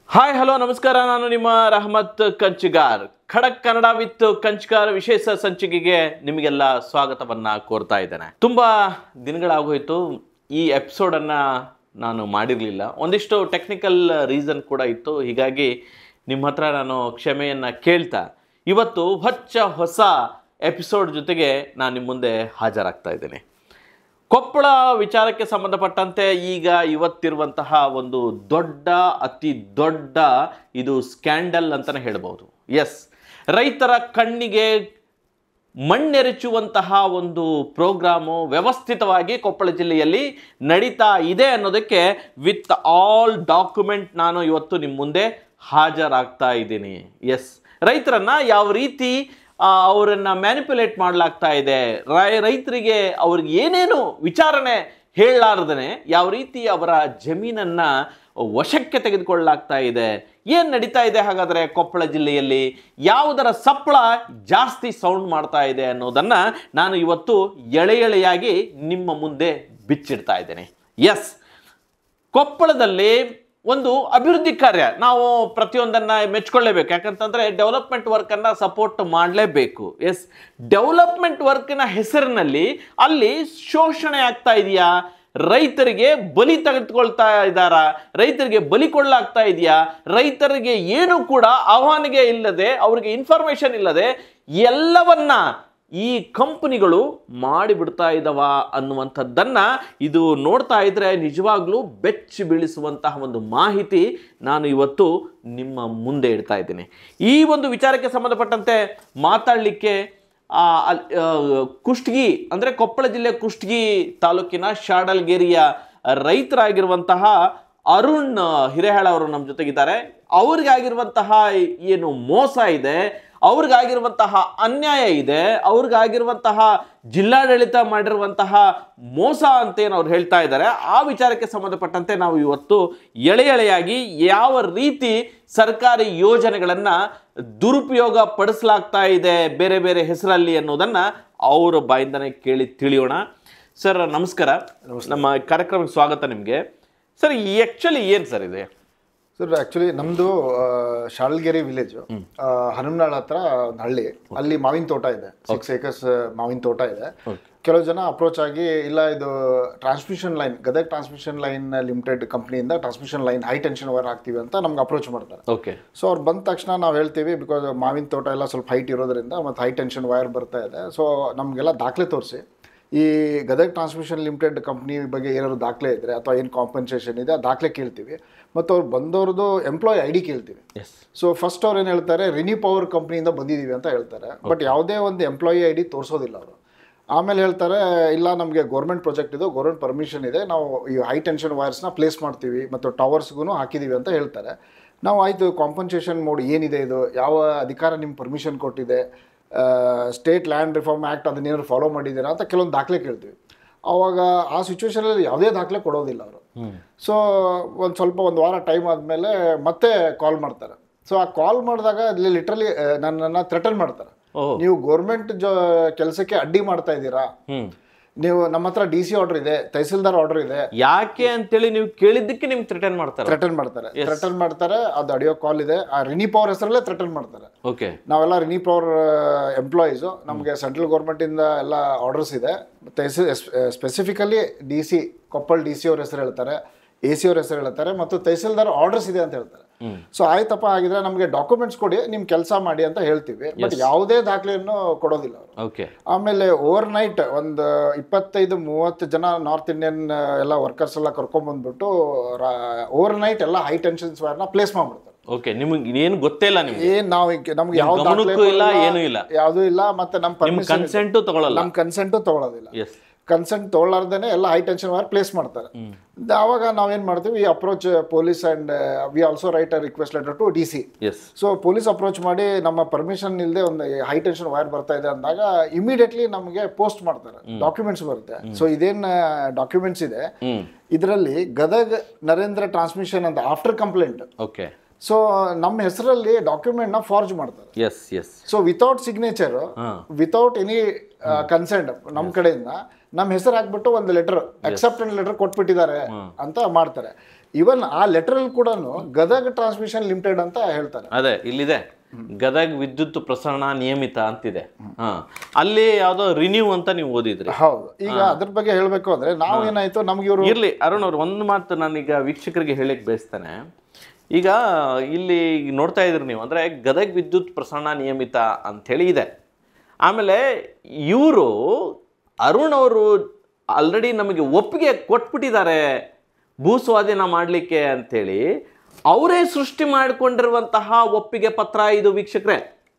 Hi hello ನಮಸ್ಕಾರ ನಾನು ನಿಮ್ಮ ರಹಮತ್ ಕಂಚಿಗಾರ್ ಖಡಕ್ ಕನ್ನಡ ವಿತ್ ಕಂಚಿಗಾರ್ ವಿಶೇಷ ಸಂಚಿಕೆಗೆ ನಿಮಗೆಲ್ಲ ಸ್ವಾಗತವನ್ನ ಕೋರ್ತಾ ಇದ್ದೇನೆ ತುಂಬಾ ದಿನಗಳಾಗೋಯ್ತು ಈ ಎಪಿಸೋಡನ್ನ ನಾನು ಮಾಡಿರಲಿಲ್ಲ ಒಂದಿಷ್ಟು ಟೆಕ್ನಿಕಲ್ ರೀಸನ್ ಕೂಡ ಇತ್ತು ಹೀಗಾಗಿ ನಿಮ್ಮ ಹತ್ರ ನಾನು ಕ್ಷಮೆಯನ್ನ ಕೇಳ್ತಾ ಇವತ್ತು ಹೊಚ್ಚ ಹೊಸ ಎಪಿಸೋಡ್ ಜೊತೆಗೆ ನಾನು ನಿಮ್ಮ ಮುಂದೆ ಹಾಜರಾಗ್ತಾ ಇದ್ದೇನೆ ಕೊಪ್ಪಳ ವಿಚಾರಕ್ಕೆ ಸಂಬಂಧಪಟ್ಟಂತೆ ಈಗ ಇವತ್ತಿರುವಂತಹ ಒಂದು ದೊಡ್ಡ ಅತಿ ದೊಡ್ಡ ಇದು ಸ್ಕ್ಯಾಂಡಲ್ ಅಂತಲೇ ಹೇಳ್ಬೋದು ಎಸ್ ರೈತರ ಕಣ್ಣಿಗೆ ಮಣ್ಣೆರಚುವಂತಹ ಒಂದು ಪ್ರೋಗ್ರಾಮು ವ್ಯವಸ್ಥಿತವಾಗಿ ಕೊಪ್ಪಳ ಜಿಲ್ಲೆಯಲ್ಲಿ ನಡೀತಾ ಇದೆ ಅನ್ನೋದಕ್ಕೆ ವಿತ್ ಆಲ್ ಡಾಕ್ಯುಮೆಂಟ್ ನಾನು ಇವತ್ತು ನಿಮ್ಮ ಮುಂದೆ ಹಾಜರಾಗ್ತಾ ಇದ್ದೀನಿ ಎಸ್ ರೈತರನ್ನ ಯಾವ ರೀತಿ ಆ, ಅವರನ್ನ ಮ್ಯಾನಿಪುಲೇಟ್ ಮಾಡಲಾಗ್ತಾ ಇದೆ ರೈ- ರೈತರಿಗೆ ಅವ್ರಿಗೆ ಏನೇನು ವಿಚಾರಣೆ ಹೇಳಲಾರ್ದನೆ ಯಾವ ರೀತಿ ಅವರ ಜಮೀನನ್ನ ವಶಕ್ಕೆ ತೆಗೆದುಕೊಳ್ಳಲಾಗ್ತಾ ಇದೆ ಏನು ನಡೀತಾ ಇದೆ ಹಾಗಾದರೆ ಕೊಪ್ಪಳ ಜಿಲ್ಲೆಯಲ್ಲಿ ಯಾವುದರ ಸಪ್ಪಳ ಜಾಸ್ತಿ ಸೌಂಡ್ ಮಾಡ್ತಾ ಇದೆ ಅನ್ನೋದನ್ನ ನಾನು ಇವತ್ತು ಎಳೆ ಎಳೆಯಾಗಿ ನಿಮ್ಮ ಮುಂದೆ ಬಿಚ್ಚಿಡ್ತಾ ಇದ್ದೇನೆ ಎಸ್ ಕೊಪ್ಪಳದಲ್ಲಿ ಒಂದು ಅಭಿವೃದ್ಧಿ ಕಾರ್ಯ ನಾವು ಪ್ರತಿಯೊಂದನ್ನು ಮೆಚ್ಕೊಳ್ಳೇಬೇಕು ಯಾಕಂತಂದರೆ ಡೆವಲಪ್ಮೆಂಟ್ ವರ್ಕನ್ನು ಸಪೋರ್ಟ್ ಮಾಡಲೇಬೇಕು ಎಸ್ ಡೆವಲಪ್ಮೆಂಟ್ ವರ್ಕಿನ ಹೆಸರಿನಲ್ಲಿ ಅಲ್ಲಿ ಶೋಷಣೆ ಆಗ್ತಾ ಇದೆಯಾ ರೈತರಿಗೆ ಬಲಿ ತೆಗೆದುಕೊಳ್ತಾ ಇದ್ದಾರಾ ರೈತರಿಗೆ ಬಲಿ ಕೊಳ್ಳಾಗ್ತಾ ಇದೆಯಾ ರೈತರಿಗೆ ಏನು ಕೂಡ ಆಹ್ವಾನಿಗೆ ಇಲ್ಲದೆ ಅವ್ರಿಗೆ ಇನ್ಫಾರ್ಮೇಶನ್ ಇಲ್ಲದೆ ಎಲ್ಲವನ್ನ ಈ ಕಂಪನಿಗಳು ಮಾಡಿಬಿಡ್ತಾ ಇದ್ದಾವ ಅನ್ನುವಂಥದ್ದನ್ನು ಇದು ನೋಡ್ತಾ ಇದ್ರೆ ನಿಜವಾಗ್ಲೂ ಬೆಚ್ಚಿ ಬೀಳಿಸುವಂತಹ ಒಂದು ಮಾಹಿತಿ ನಾನು ಇವತ್ತು ನಿಮ್ಮ ಮುಂದೆ ಇಡ್ತಾ ಇದ್ದೀನಿ ಈ ಒಂದು ವಿಚಾರಕ್ಕೆ ಸಂಬಂಧಪಟ್ಟಂತೆ ಮಾತಾಡಲಿಕ್ಕೆ ಆ, ಅಲ್- ಆ, ಕುಷ್ಟಗಿ ಅಂದರೆ ಕೊಪ್ಪಳ ಜಿಲ್ಲೆ ಕುಷ್ಟಗಿ ತಾಲೂಕಿನ ಶಾಡಲ್ಗೇರಿಯ ರೈತರಾಗಿರುವಂತಹ ಅರುಣ್ ಹಿರೇಹಾಳ ಅವರು ನಮ್ಮ ಜೊತೆಗಿದ್ದಾರೆ ಅವ್ರಿಗಾಗಿರುವಂತಹ ಏನು ಮೋಸ ಇದೆ ಅವ್ರಿಗಾಗಿರುವಂತಹ ಅನ್ಯಾಯ ಇದೆ ಅವ್ರಿಗಾಗಿರುವಂತಹ ಜಿಲ್ಲಾಡಳಿತ ಮಾಡಿರುವಂತಹ ಮೋಸ ಅಂತ ಏನು ಅವ್ರು ಹೇಳ್ತಾ ಇದ್ದಾರೆ ಆ ವಿಚಾರಕ್ಕೆ ಸಂಬಂಧಪಟ್ಟಂತೆ ನಾವು ಇವತ್ತು ಎಳೆ ಎಳೆಯಾಗಿ ಯಾವ ರೀತಿ ಸರ್ಕಾರಿ ಯೋಜನೆಗಳನ್ನು ದುರುಪಯೋಗ ಪಡಿಸಲಾಗ್ತಾ ಇದೆ ಬೇರೆ ಬೇರೆ ಹೆಸರಲ್ಲಿ ಅನ್ನೋದನ್ನು ಅವರ ಬಾಯಿಂದನೇ ಕೇಳಿ ತಿಳಿಯೋಣ ಸರ್ ನಮಸ್ಕಾರ ನಮ್ಮ ಕಾರ್ಯಕ್ರಮಕ್ಕೆ ಸ್ವಾಗತ ನಿಮಗೆ ಸರ್ ಆ್ಯಕ್ಚುಲಿ ಏನು ಸರ್ ಇದೆ ಸರ್ ಆ್ಯಕ್ಚುಲಿ ನಮ್ಮದು ಶಾಳ್ಗೆರೆ ವಿಲೇಜು ಹನುಮನಾಳ್ ಹತ್ರ ಒಂದು ಹಳ್ಳಿ ಅಲ್ಲಿ ಮಾವಿನ ತೋಟ ಇದೆ ಸಿಕ್ಸ್ ಏಕರ್ಸ್ ಮಾವಿನ ತೋಟ ಇದೆ ಕೆಲವು ಜನ ಅಪ್ರೋಚ್ ಆಗಿ ಇಲ್ಲ ಇದು transmission line Gadag transmission line limited ಕಂಪ್ನಿಯಿಂದ transmission line high tension wire ಹಾಕ್ತೀವಿ ಅಂತ ನಮ್ಗೆ ಅಪ್ರೋಚ್ ಮಾಡ್ತಾರೆ ಓಕೆ ಸೊ ಅವ್ರು ಬಂದ ತಕ್ಷಣ ನಾವು ಹೇಳ್ತೀವಿ ಬಿಕಾಸ್ ಮಾವಿನ ತೋಟ ಎಲ್ಲ ಸ್ವಲ್ಪ ಹೈಟ್ ಇರೋದ್ರಿಂದ ಮತ್ತು ಹೈ ಟೆನ್ಷನ್ ವೈರ್ ಬರ್ತಾ ಇದೆ ಸೊ ನಮಗೆಲ್ಲ ದಾಖಲೆ ತೋರಿಸಿ ಈ ಗದಗ ಟ್ರಾನ್ಸ್ಮಿಷನ್ ಲಿಮಿಟೆಡ್ ಕಂಪ್ನಿ ಬಗ್ಗೆ ಏನಾದ್ರು ದಾಖಲೆ ಇದ್ದರೆ ಅಥವಾ ಏನು ಕಾಂಪನ್ಸೇಷನ್ ಇದೆ ಆ ದಾಖಲೆ ಕೇಳ್ತೀವಿ ಮತ್ತು ಅವ್ರು ಬಂದವ್ರದ್ದು ಎಂಪ್ಲಾಯ್ ಐ ಡಿ ಕೇಳ್ತೀವಿ ಎಸ್ ಸೊ ಫಸ್ಟ್ ಅವ್ರು ಏನು ಹೇಳ್ತಾರೆ ರಿನಿ ಪವರ್ ಕಂಪ್ನಿಯಿಂದ ಬಂದಿದ್ದೀವಿ ಅಂತ ಹೇಳ್ತಾರೆ ಬಟ್ ಯಾವುದೇ ಒಂದು ಎಂಪ್ಲಾಯಿ ಐ ಡಿ ತೋರಿಸೋದಿಲ್ಲ ಅವರು ಆಮೇಲೆ ಹೇಳ್ತಾರೆ ಇಲ್ಲ ನಮಗೆ ಗೌರ್ಮೆಂಟ್ ಪ್ರಾಜೆಕ್ಟ್ ಇದು ಗೌರ್ಮೆಂಟ್ ಪರ್ಮಿಷನ್ ಇದೆ ನಾವು ಈ ಹೈ ಟೆನ್ಷನ್ ವೈರ್ಸ್ನ ಪ್ಲೇಸ್ ಮಾಡ್ತೀವಿ ಮತ್ತು ಟವರ್ಸ್ಗೂ ಹಾಕಿದ್ದೀವಿ ಅಂತ ಹೇಳ್ತಾರೆ ನಾವು ಆಯಿತು ಕಾಂಪನ್ಸೇಷನ್ ಮೋಡ್ ಏನಿದೆ ಇದು ಯಾವ ಅಧಿಕಾರ ನಿಮ್ಮ ಪರ್ಮಿಷನ್ ಕೊಟ್ಟಿದೆ ಸ್ಟೇಟ್ ಲ್ಯಾಂಡ್ ರಿಫಾರ್ಮ್ ಆ್ಯಕ್ಟ್ ಅದನ್ನೇನಾದ್ರು ಫಾಲೋ ಮಾಡಿದ್ದೀರಾ ಅಂತ ಕೆಲವೊಂದು ದಾಖಲೆ ಕೇಳ್ತೀವಿ ಆವಾಗ ಆ ಸಿಚುವೇಶನಲ್ಲಿ ಯಾವುದೇ ದಾಖಲೆ ಕೊಡೋದಿಲ್ಲ ಅವರು ಸೊ ಒಂದು ಸ್ವಲ್ಪ ಒಂದು ವಾರ ಟೈಮ್ ಆದಮೇಲೆ ಮತ್ತೆ ಕಾಲ್ ಮಾಡ್ತಾರೆ ಸೊ ಆ ಕಾಲ್ ಮಾಡಿದಾಗ ಅಲ್ಲಿ ಲಿಟ್ರಲಿ ನನ್ನನ್ನು ಥ್ರೆಟನ್ ಮಾಡ್ತಾರೆ ಓಹ್ ನೀವು ಗೌರ್ಮೆಂಟ್ ಜ ಕೆಲಸಕ್ಕೆ ಅಡ್ಡಿ ಮಾಡ್ತಾ ಇದ್ದೀರಾ ಹ್ಮ್ ನೀವು ನಮ್ಮ ಹತ್ರ ಡಿ ಸಿ ಆರ್ಡರ್ ಇದೆ ತಹಸೀಲ್ದಾರ್ ಆರ್ಡರ್ ಇದೆ ಯಾಕೆ ಅಂತೇಳಿ ನೀವು ಕೇಳಿದ್ದಕ್ಕೆ ನಿಮ್ಗೆ ಥ್ರೆಟನ್ ಮಾಡ್ತಾರೆ ಥ್ರೆಟನ್ ಮಾಡ್ತಾರೆ ಥ್ರೆಟನ್ ಮಾಡ್ತಾರೆ ಅದು ಅಡಿಯೋ ಕಾಲ್ ಇದೆ ಆ ರಿನಿ ಪವರ್ ಹೆಸರಲ್ಲೇ ಥ್ರೆಟನ್ ಮಾಡ್ತಾರೆ ಓಕೆ ನಾವೆಲ್ಲ ರಿನಿ ಪವರ್ ಎಂಪ್ಲಾಯೀಸು ನಮಗೆ ಸೆಂಟ್ರಲ್ ಗೌರ್ಮೆಂಟಿಂದ ಎಲ್ಲ ಆರ್ಡರ್ಸ್ ಇದೆ tehsil specifically D C Koppal D C ಅವ್ರ ಹೆಸರು ಹೇಳ್ತಾರೆ ಎ ಸಿ ಅವ್ರ ಹೆಸರು ಹೇಳ್ತಾರೆ ಮತ್ತು ತಹಸೀಲ್ದಾರ್ ಆರ್ಡರ್ಸ್ ಇದೆ ಅಂತ ಹೇಳ್ತಾರೆ ಸೊ ಆಯ್ತಪ್ಪ ಆಗಿದ್ರೆ ನಮಗೆ ಡಾಕ್ಯುಮೆಂಟ್ಸ್ ಕೊಡಿ ನಿಮ್ಮ ಕೆಲಸ ಮಾಡಿ ಅಂತ ಹೇಳ್ತೀವಿ ಬಟ್ ಯಾವುದೇ ದಾಖಲೆಯನ್ನು ಕೊಡೋದಿಲ್ಲ ಅವರು ಓಕೆ ಆಮೇಲೆ ಓವರ್ ನೈಟ್ ಒಂದು ಇಪ್ಪತ್ತೈದು ಮೂವತ್ತು ಜನ ನಾರ್ತ್ ಇಂಡಿಯನ್ ಎಲ್ಲ ವರ್ಕರ್ಸ್ ಎಲ್ಲ ಕರ್ಕೊಂಡ್ಬಂದ್ಬಿಟ್ಟು ಓವರ್ ನೈಟ್ ಎಲ್ಲ ಹೈ ಟೆನ್ಷನ್ಸ್ ವೈರ್ನ ಪ್ಲೇಸ್ ಮಾಡ್ಬಿಡ್ತಾರೆ ಓಕೆ ನಿಮಗೆ ಏನು ಗೊತ್ತೇ ಇಲ್ಲ ನಿಮ್ಗೆ ಏನ್ ನಾವು ಈಗ- ನಮ್ಗೆ ಯಾವ ಗಮನಕ್ಕೂ ಇಲ್ಲ, ಏನೂ ಇಲ್ಲ. ಯಾವುದೂ ಇಲ್ಲ ಮತ್ತೆ ನಮ್ಮ ನಿಮ್ ಪರ್ಮಿಷನ್ ಕನ್ಸೆಂಟು ತಗೊಳ್ಳಲ್ಲ ನಮ್ಮ ಕನ್ಸೆಂಟು ತಗೊಳ್ಳೋದಿಲ್ಲ ಎಸ್ ಕನ್ಸೆಂಟ್ ತೊಗೊಳ್ಳಾರ್ದೇನೆ ಎಲ್ಲ ಹೈ ಟೆನ್ಷನ್ ವೈರ್ ಪ್ಲೇಸ್ ಮಾಡ್ತಾರೆ ಆವಾಗ ನಾವೇನ್ ಮಾಡ್ತೀವಿ approach police and we also write a request letter to D C S so police approach ಮಾಡಿ ನಮ್ಮ ಪರ್ಮಿಷನ್ ಇಲ್ಲದೆ ಒಂದು ಹೈ ಟೆನ್ಷನ್ ವೈರ್ ಬರ್ತಾ ಇದೆ ಅಂದಾಗ ಇಮಿಡಿಯೇಟ್ಲಿ ನಮಗೆ ಪೋಸ್ಟ್ ಮಾಡ್ತಾರೆ ಡಾಕ್ಯುಮೆಂಟ್ಸ್ ಬರುತ್ತೆ ಸೊ ಇದೇನ್ ಡಾಕ್ಯುಮೆಂಟ್ಸ್ ಇದೆ ಹ್ಮ್ ಇದರಲ್ಲಿ ಗದಗ್ ನರೇಂದ್ರ ಟ್ರಾನ್ಸ್ಮಿಷನ್ ಅಂತ ಆಫ್ಟರ್ ಕಂಪ್ಲೇಂಟ್ ಓಕೆ ಸೊ ನಮ್ಮ ಹೆಸರಲ್ಲಿ ಡಾಕ್ಯುಮೆಂಟ್ ನ ಫಾರ್ಜ್ ಮಾಡ್ತಾರೆ yes yes so without signature ಹಾ ವಿತೌಟ್ ಎನಿ ಕನ್ಸೆಂಟ್ ನಮ್ಮ ಕಡೆಯಿಂದ ನಮ್ಮ ಹೆಸರು ಹಾಕ್ಬಿಟ್ಟು ಒಂದು ಲೆಟರ್ ಅಕ್ಸೆಪ್ಟೆಂಟ್ ಲೆಟರ್ ಕೊಟ್ಬಿಟ್ಟಿದ್ದಾರೆ ಅಂತ ಮಾಡ್ತಾರೆ ಇವನ್ ಆ ಲೆಟರಲ್ಲಿ ಕೂಡ ಗದಗ ಟ್ರಾನ್ಸ್ಮಿಷನ್ ಲಿಮಿಟೆಡ್ ಅಂತ ಹೇಳ್ತಾರೆ ಅದೇ ಇಲ್ಲಿದೆ ಗದಗ್ ವಿದ್ಯುತ್ ಪ್ರಸರಣ ನಿಯಮಿತ ಅಂತಿದೆ ಹಾ ಅಲ್ಲಿ ಯಾವ್ದೋ ರಿನ್ಯೂ ಅಂತ ನೀವು ಓದಿದ್ರಿ ಹೌದು ಈಗ ಅದ್ರ ಬಗ್ಗೆ ಹೇಳ್ಬೇಕು ಅಂದ್ರೆ ನಾವು ಏನಾಯ್ತು ನಮ್ಗೆ ಇವರು ಇರ್ಲಿ ಅರುಣ್ ಅವ್ರು ಒಂದು ಮಾತು ನಾನೀಗ ವೀಕ್ಷಕರಿಗೆ ಹೇಳಕ್ ಬಯಸ್ತೇನೆ ಈಗ ಇಲ್ಲಿ ನೋಡ್ತಾ ಇದ್ರಿ ನೀವು ಅಂದ್ರೆ ಗದಗ್ ವಿದ್ಯುತ್ ಪ್ರಸರಣ ನಿಯಮಿತ ಅಂಥೇಳಿ ಇದೆ ಆಮೇಲೆ ಇವರು ಅರುಣ್ ಅವರು ಆಲ್ರೆಡಿ ನಮಗೆ ಒಪ್ಪಿಗೆ ಕೊಟ್ಬಿಟ್ಟಿದ್ದಾರೆ ಭೂ ಸ್ವಾಧೀನ ಮಾಡಲಿಕ್ಕೆ ಅಂಥೇಳಿ ಅವರೇ ಸೃಷ್ಟಿ ಮಾಡಿಕೊಂಡಿರುವಂತಹ ಒಪ್ಪಿಗೆ ಪತ್ರ ಇದು ವೀಕ್ಷಕರೇ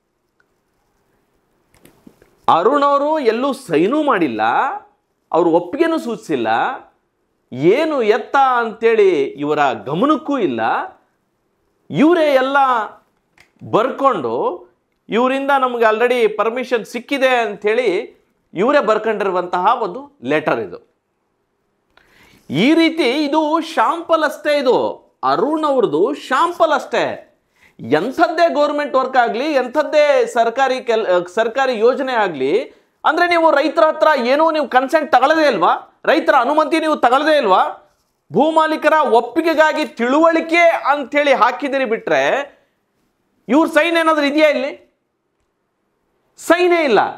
ಅರುಣ್ ಅವರು ಎಲ್ಲೂ ಸೈನೂ ಮಾಡಿಲ್ಲ ಅವರು ಒಪ್ಪಿಗೆನೂ ಸೂಚಿಸಿಲ್ಲ ಏನು ಎತ್ತ ಅಂತೇಳಿ ಇವರ ಗಮನಕ್ಕೂ ಇಲ್ಲ ಇವರೇ ಎಲ್ಲ ಬರ್ಕೊಂಡು ಇವರಿಂದ ನಮಗೆ ಆಲ್ರೆಡಿ ಪರ್ಮಿಷನ್ ಸಿಕ್ಕಿದೆ ಅಂಥೇಳಿ ಇವರೇ ಬರ್ಕೊಂಡಿರುವಂತಹ ಒಂದು ಲೆಟರ್ ಇದು ಈ ರೀತಿ ಇದು ಶಾಂಪಲ್ ಅಷ್ಟೇ ಇದು ಅರುಣ್ ಅವ್ರದ್ದು ಶಾಂಪಲ್ ಅಷ್ಟೇ ಎಂಥದ್ದೇ ಗೌರ್ಮೆಂಟ್ ವರ್ಕ್ ಆಗಲಿ ಎಂಥದ್ದೇ ಸರ್ಕಾರಿ ಕೆಲ್ ಸರ್ಕಾರಿ ಯೋಜನೆ ಆಗಲಿ ಅಂದರೆ ನೀವು ರೈತರ ಹತ್ರ ಏನೂ ನೀವು ಕನ್ಸೆಂಟ್ ತಗೊಳ್ಳದೇ ಇಲ್ವಾ ರೈತರ ಅನುಮತಿ ನೀವು ತಗೊಳ್ಳದೇ ಇಲ್ವಾ ಭೂಮಾಲೀಕರ ಒಪ್ಪಿಗೆಗಾಗಿ ತಿಳುವಳಿಕೆ ಅಂಥೇಳಿ ಹಾಕಿದಿರಿ ಬಿಟ್ರೆ ಇವ್ರ ಸೈನ್ ಏನಾದರೂ ಇದೆಯಾ ಇಲ್ಲಿ ಸೈನೇ ಇಲ್ಲ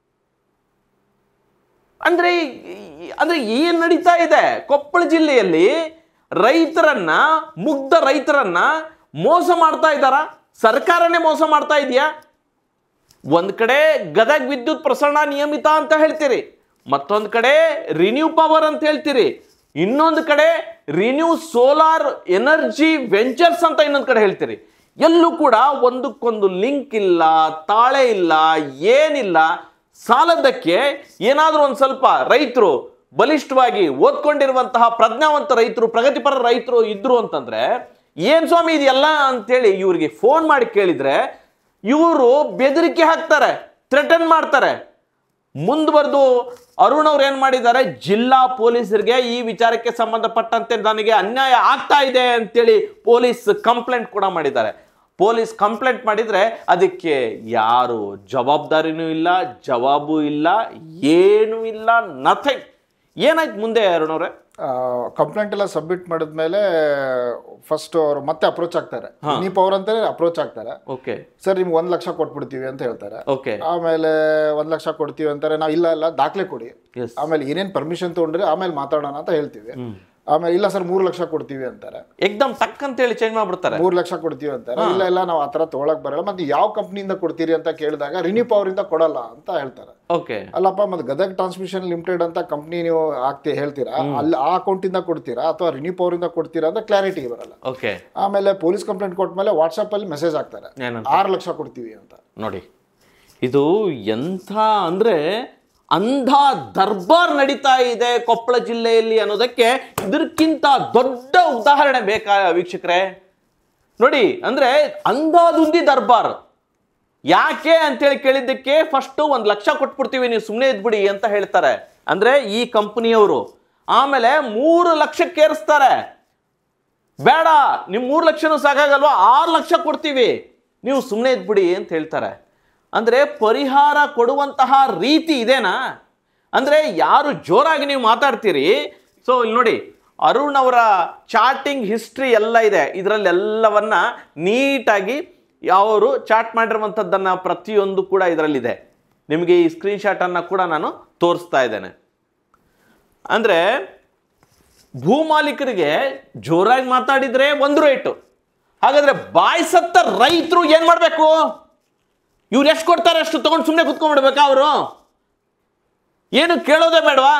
ಅಂದ್ರೆ ಈ- ಅಂದ್ರೆ ಏನ್ ನಡೀತಾ ಇದೆ ಕೊಪ್ಪಳ ಜಿಲ್ಲೆಯಲ್ಲಿ ರೈತರನ್ನ ಮುಗ್ಧ ರೈತರನ್ನ ಮೋಸ ಮಾಡ್ತಾ ಇದ್ದಾರ ಸರ್ಕಾರನೇ ಮೋಸ ಮಾಡ್ತಾ ಇದೆಯಾ ಒಂದ್ ಕಡೆ ಗದಗ್ ವಿದ್ಯುತ್ ಪ್ರಸರಣ ನಿಯಮಿತ ಅಂತ ಹೇಳ್ತೀರಿ ಮತ್ತೊಂದ್ ಕಡೆ ರಿನ್ಯೂ ಪವರ್ ಅಂತ ಹೇಳ್ತೀರಿ ಇನ್ನೊಂದು ಕಡೆ ರಿನ್ಯೂ ಸೋಲಾರ್ ಎನರ್ಜಿ ವೆಂಚರ್ಸ್ ಅಂತ ಇನ್ನೊಂದು ಕಡೆ ಹೇಳ್ತೀರಿ ಎಲ್ಲೂ ಕೂಡ ಒಂದಕ್ಕೊಂದು ಲಿಂಕ್ ಇಲ್ಲ ತಾಳೆ ಇಲ್ಲ ಏನಿಲ್ಲ ಸಾಲದಕ್ಕೆ ಏನಾದರೂ ಒಂದು ಸ್ವಲ್ಪ ರೈತರು ಬಲಿಷ್ಠವಾಗಿ ಓದ್ಕೊಂಡಿರುವಂತಹ ಪ್ರಜ್ಞಾವಂತ ರೈತರು ಪ್ರಗತಿಪರ ರೈತರು ಇದ್ರು ಅಂತಂದ್ರೆ ಏನ್ ಸ್ವಾಮಿ ಇದೆಲ್ಲ ಅಂತೇಳಿ ಇವ್ರಿಗೆ ಫೋನ್ ಮಾಡಿ ಕೇಳಿದ್ರೆ ಇವರು ಬೆದರಿಕೆ ಹಾಕ್ತಾರೆ ಥ್ರೆಟನ್ ಮಾಡ್ತಾರೆ ಮುಂದುವರೆದು ಅರುಣ್ ಅವ್ರು ಏನ್ ಮಾಡಿದ್ದಾರೆ ಜಿಲ್ಲಾ ಪೊಲೀಸರಿಗೆ ಈ ವಿಚಾರಕ್ಕೆ ಸಂಬಂಧಪಟ್ಟಂತೆ ನನಗೆ ಅನ್ಯಾಯ ಆಗ್ತಾ ಇದೆ ಅಂತೇಳಿ ಪೊಲೀಸ್ ಕಂಪ್ಲೇಂಟ್ ಕೂಡ ಮಾಡಿದ್ದಾರೆ ಪೊಲೀಸ್ ಕಂಪ್ಲೇಂಟ್ ಮಾಡಿದ್ರೆ ಅದಕ್ಕೆ ಯಾರು ಜವಾಬ್ದಾರಿನೂ ಇಲ್ಲ ಜವಾಬು ಇಲ್ಲ ಏನೂ ಇಲ್ಲ ನಥಿಂಗ್ ಏನಾಯ್ತು ಮುಂದೆ ಅರುಣ್ ಅವ್ರೆ ಕಂಪ್ಲೇಂಟ್ ಎಲ್ಲ ಸಬ್ಮಿಟ್ ಮಾಡಿದ್ಮೇಲೆ ಫಸ್ಟ್ ಅವರು ಮತ್ತೆ ಅಪ್ರೋಚ್ ಆಗ್ತಾರೆ ನೀ ಪವರ್ ಅಂತಾನೆ ಅಪ್ರೋಚ್ ಆಗ್ತಾರೆ ಓಕೆ ಸರ್ ನಿಮ್ಗೆ ಒಂದ್ ಲಕ್ಷ ಕೊಟ್ಬಿಡ್ತೀವಿ ಅಂತ ಹೇಳ್ತಾರೆ ಓಕೆ ಆಮೇಲೆ ಒಂದ್ ಲಕ್ಷ ಕೊಡ್ತೀವಿ ಅಂತಾರೆ ನಾವು ಇಲ್ಲ ಇಲ್ಲ ದಾಖಲೆ ಕೊಡಿ ಎಸ್ ಆಮೇಲೆ ಏನೇನ್ ಪರ್ಮಿಷನ್ ತಗೊಂಡ್ರಿ ಆಮೇಲೆ ಮಾತಾಡೋಣ ಅಂತ ಹೇಳ್ತೀವಿ ಆಮೇಲೆ ಇಲ್ಲ ಸರ್ ಮೂರು ಲಕ್ಷ ಕೊಡ್ತೀವಿ ಅಂತಾರೆ ಎಕ್ದಮ್ ಟಕ್ ಅಂತೇಳಿ ಚೇಂಜ್ ಮಾಡ್ಬಿಡ್ತಾರೆ ಮೂರು ಲಕ್ಷ ಕೊಡ್ತೀವಿ ಅಂತಾರೆ ಇಲ್ಲ ಇಲ್ಲ ನಾವು ಆತರ ತಗೊಳಕ್ ಬರಲ್ಲ ಮತ್ತೆ ಯಾವ ಕಂಪ್ನಿಯಿಂದ ಕೊಡ್ತೀರಿ ಅಂತ ಕೇಳಿದಾಗ ರಿನ್ಯೂ ಪವರ್ ಇಂದ ಕೊಡಲ್ಲ ಅಂತ ಹೇಳ್ತಾರೆ ಓಕೆ ಅಲ್ಲಪ್ಪ ಮತ್ತೆ ಗದಗ್ ಟ್ರಾನ್ಸ್ಮಿಷನ್ ಲಿಮಿಟೆಡ್ ಅಂತ ಕಂಪ್ನಿ ನೀವು ಆಗ್ತಿ ಹೇಳ್ತೀರಾ ಅಲ್ಲಿ ಆ ಅಕೌಂಟ್ ಇಂದ ಕೊಡ್ತೀರಾ ಅಥವಾ ರಿನ್ಯೂ ಪವರ್ ಇಂದ ಕೊಡ್ತೀರಾ ಅಂತ ಕ್ಲಾರಿಟಿ ಬರಲ್ಲ ಓಕೆ ಆಮೇಲೆ ಪೊಲೀಸ್ ಕಂಪ್ಲೇಂಟ್ ಕೊಟ್ಮೇಲೆ ವಾಟ್ಸಪ್ ಅಲ್ಲಿ ಮೆಸೇಜ್ ಹಾಕ್ತಾರೆ ಏನಂತ ಆರು ಲಕ್ಷ ಕೊಡ್ತೀವಿ ಅಂತ ನೋಡಿ ಇದು ಎಂಥ ಅಂದರೆ ಅಂಧ ದರ್ಬಾರ್ ನಡೀತಾ ಇದೆ ಕೊಪ್ಪಳ ಜಿಲ್ಲೆಯಲ್ಲಿ ಅನ್ನೋದಕ್ಕೆ ಇದಕ್ಕಿಂತ ದೊಡ್ಡ ಉದಾಹರಣೆ ಬೇಕಾ ವೀಕ್ಷಕರೇ ನೋಡಿ ಅಂದರೆ ಅಂಧಾದುಂದಿ ದರ್ಬಾರ್ ಯಾಕೆ ಅಂತೇಳಿ ಕೇಳಿದ್ದಕ್ಕೆ ಫಸ್ಟು ಒಂದು ಲಕ್ಷ ಕೊಟ್ಬಿಡ್ತೀವಿ ನೀವು ಸುಮ್ಮನೆ ಇದ್ಬಿಡಿ ಅಂತ ಹೇಳ್ತಾರೆ ಅಂದರೆ ಈ ಕಂಪನಿಯವರು ಆಮೇಲೆ ಮೂರು ಲಕ್ಷಕ್ಕೆ ಏರಿಸ್ತಾರೆ ಬೇಡ ನೀವು ಮೂರು ಲಕ್ಷನೂ ಸಾಕಾಗಲ್ವಾ ಆರು ಲಕ್ಷ ಕೊಡ್ತೀವಿ ನೀವು ಸುಮ್ಮನೆ ಇದ್ಬಿಡಿ ಅಂತ ಹೇಳ್ತಾರೆ ಅಂದರೆ ಪರಿಹಾರ ಕೊಡುವಂತಹ ರೀತಿ ಇದೇನಾ ಅಂದರೆ ಯಾರು ಜೋರಾಗಿ ನೀವು ಮಾತಾಡ್ತೀರಿ ಸೊ ಇಲ್ಲಿ ನೋಡಿ ಅರುಣ್ ಅವರ ಚಾಟಿಂಗ್ ಹಿಸ್ಟ್ರಿ ಎಲ್ಲ ಇದೆ ಇದರಲ್ಲೆಲ್ಲವನ್ನ ನೀಟಾಗಿ ಅವರು ಚಾಟ್ ಮಾಡಿರುವಂಥದ್ದನ್ನು ಪ್ರತಿಯೊಂದು ಕೂಡ ಇದರಲ್ಲಿದೆ ನಿಮಗೆ ಈ ಸ್ಕ್ರೀನ್ಶಾಟನ್ನು ಕೂಡ ನಾನು ತೋರಿಸ್ತಾ ಇದ್ದೇನೆ ಅಂದರೆ ಭೂಮಾಲೀಕರಿಗೆ ಜೋರಾಗಿ ಮಾತಾಡಿದ್ರೆ ಒಂದು ರೇಟು ಹಾಗಾದ್ರೆ ಬಾಯ್ ಸತ್ತ ರೈತರು ಏನ್ ಮಾಡಬೇಕು ಇವ್ರು ಎಷ್ಟು ಕೊಡ್ತಾರೆ ಅಷ್ಟು ತಗೊಂಡು ಸುಮ್ಮನೆ ಕುತ್ಕೊಂಡ್ಬಿಡ್ಬೇಕಾ ಅವರು ಏನು ಕೇಳೋದೇ ಬೇಡವಾ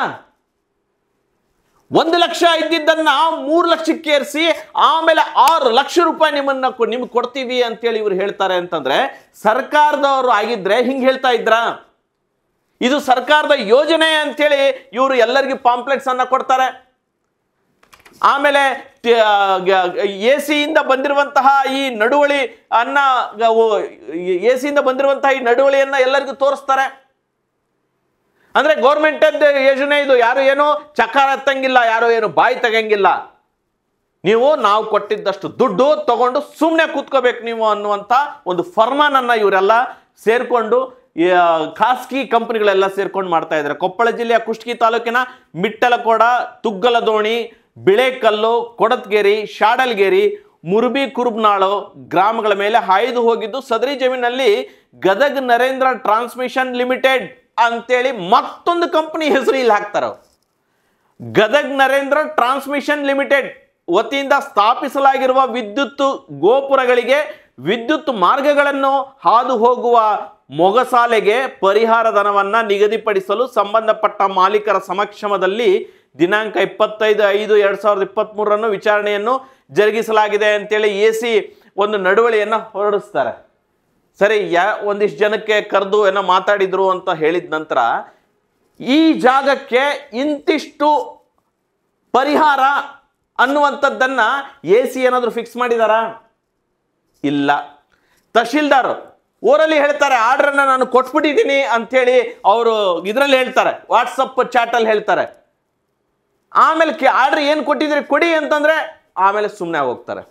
ಒಂದು ಲಕ್ಷ ಇದ್ದಿದ್ದನ್ನ ಮೂರು ಲಕ್ಷಕ್ಕೆ ಏರಿಸಿ ಆಮೇಲೆ ಆರು ಲಕ್ಷ ರೂಪಾಯಿ ನಿಮ್ಮನ್ನ ಕೊ- ನಿಮ್ಗೆ ಕೊಡ್ತೀವಿ ಅಂತೇಳಿ ಇವ್ರು ಹೇಳ್ತಾರೆ ಅಂತಂದ್ರೆ ಸರ್ಕಾರದವರು ಆಗಿದ್ರೆ ಹಿಂಗೆ ಹೇಳ್ತಾ ಇದ್ರಾ ಇದು ಸರ್ಕಾರದ ಯೋಜನೆ ಅಂತೇಳಿ ಇವರು ಎಲ್ಲರಿಗೂ ಪಾಂಪ್ಲೆಟ್ಸ್ ಅನ್ನ ಕೊಡ್ತಾರೆ ಆಮೇಲೆ ಎ ಸಿಯಿಂದ ಬಂದಿರುವಂತಹ ಈ ನಡುವಳಿ ಅನ್ನ ಎ ಸಿಯಿಂದ ಬಂದಿರುವಂತಹ ಈ ನಡುವಳಿಯನ್ನ ಎಲ್ಲರಿಗೂ ತೋರಿಸ್ತಾರೆ ಅಂದ್ರೆ ಗೌರ್ಮೆಂಟ್ ಯೋಜನೆ ಇದು ಯಾರು ಏನು ಚಕಾರ ಎತ್ತಂಗಿಲ್ಲ ಯಾರು ಏನು ಬಾಯಿ ತೆಗಂಗಿಲ್ಲ ನೀವು ನಾವು ಕೊಟ್ಟಿದ್ದಷ್ಟು ದುಡ್ಡು ತಗೊಂಡು ಸುಮ್ಮನೆ ಕೂತ್ಕೋಬೇಕು ನೀವು ಅನ್ನುವಂಥ ಒಂದು ಫರ್ಮಾನನ್ನ ಇವರೆಲ್ಲ ಸೇರ್ಕೊಂಡು ಆ, ಖಾಸಗಿ ಕಂಪನಿಗಳೆಲ್ಲ ಸೇರ್ಕೊಂಡು ಮಾಡ್ತಾ ಇದ್ದಾರೆ ಕೊಪ್ಪಳ ಜಿಲ್ಲೆಯ ಕುಷ್ಟಗಿ ತಾಲೂಕಿನ ಮಿಟ್ಟಲಕೋಡ ತುಗ್ಗಲದೋಣಿ ಬಿಳೆಕಲ್ಲು ಕೊಡತ್ಗೇರಿ ಶಾಡಲ್ಗೇರಿ ಮುರುಬಿ ಕುರುಬ್ನಾಳು ಗ್ರಾಮಗಳ ಮೇಲೆ ಹಾಯ್ದು ಹೋಗಿದ್ದು ಸದರಿ ಜಮೀನಲ್ಲಿ ಗದಗ್ ನರೇಂದ್ರ ಟ್ರಾನ್ಸ್ಮಿಷನ್ ಲಿಮಿಟೆಡ್ ಅಂತೇಳಿ ಮತ್ತೊಂದು ಕಂಪನಿ ಹೆಸರು ಇಲ್ಲಿ ಹಾಕ್ತಾರೆ ಅವ್ರು. ಗದಗ್ ನರೇಂದ್ರ ಟ್ರಾನ್ಸ್ಮಿಷನ್ ಲಿಮಿಟೆಡ್ ವತಿಯಿಂದ ಸ್ಥಾಪಿಸಲಾಗಿರುವ ವಿದ್ಯುತ್ ಗೋಪುರಗಳಿಗೆ ವಿದ್ಯುತ್ ಮಾರ್ಗಗಳನ್ನು ಹಾದು ಹೋಗುವ ಮೊಗಸಾಲೆಗೆ ಪರಿಹಾರ ಧನವನ್ನ ನಿಗದಿಪಡಿಸಲು ಸಂಬಂಧಪಟ್ಟ ಮಾಲೀಕರ ಸಮಕ್ಷಮದಲ್ಲಿ ದಿನಾಂಕ ಇಪ್ಪತ್ತೈದು ಐದು ಎರಡ್ ಸಾವಿರದ ಇಪ್ಪತ್ತ್ ಮೂರನ್ನು ವಿಚಾರಣೆಯನ್ನು ಜರುಗಿಸಲಾಗಿದೆ ಅಂತೇಳಿ ಎ ಸಿ ಒಂದು ನಡವಳಿಯನ್ನ ಹೊರಡಿಸ್ತಾರೆ ಸರಿ ಯಾ ಒಂದಿಷ್ಟು ಜನಕ್ಕೆ ಕರೆದು ಏನೋ ಮಾತಾಡಿದ್ರು ಅಂತ ಹೇಳಿದ ನಂತರ ಈ ಜಾಗಕ್ಕೆ ಇಂತಿಷ್ಟು ಪರಿಹಾರ ಅನ್ನುವಂಥದ್ದನ್ನ ಎ ಸಿ ಏನಾದರೂ ಫಿಕ್ಸ್ ಮಾಡಿದಾರಾ ಇಲ್ಲ ತಹಶೀಲ್ದಾರ್ ಊರಲ್ಲಿ ಹೇಳ್ತಾರೆ ಆರ್ಡ್ರನ್ನ ನಾನು ಕೊಟ್ಬಿಟ್ಟಿದ್ದೀನಿ ಅಂಥೇಳಿ ಅವರು ಇದರಲ್ಲಿ ಹೇಳ್ತಾರೆ ವಾಟ್ಸಪ್ ಚಾಟಲ್ಲಿ ಹೇಳ್ತಾರೆ ಆಮೇಲೆ ಆರ್ಡ್ರ್ ಏನು ಕೊಟ್ಟಿದ್ದೀರಿ ಕೊಡಿ ಅಂತಂದ್ರೆ ಆಮೇಲೆ ಸುಮ್ಮನೆ ಹೋಗ್ತಾರೆ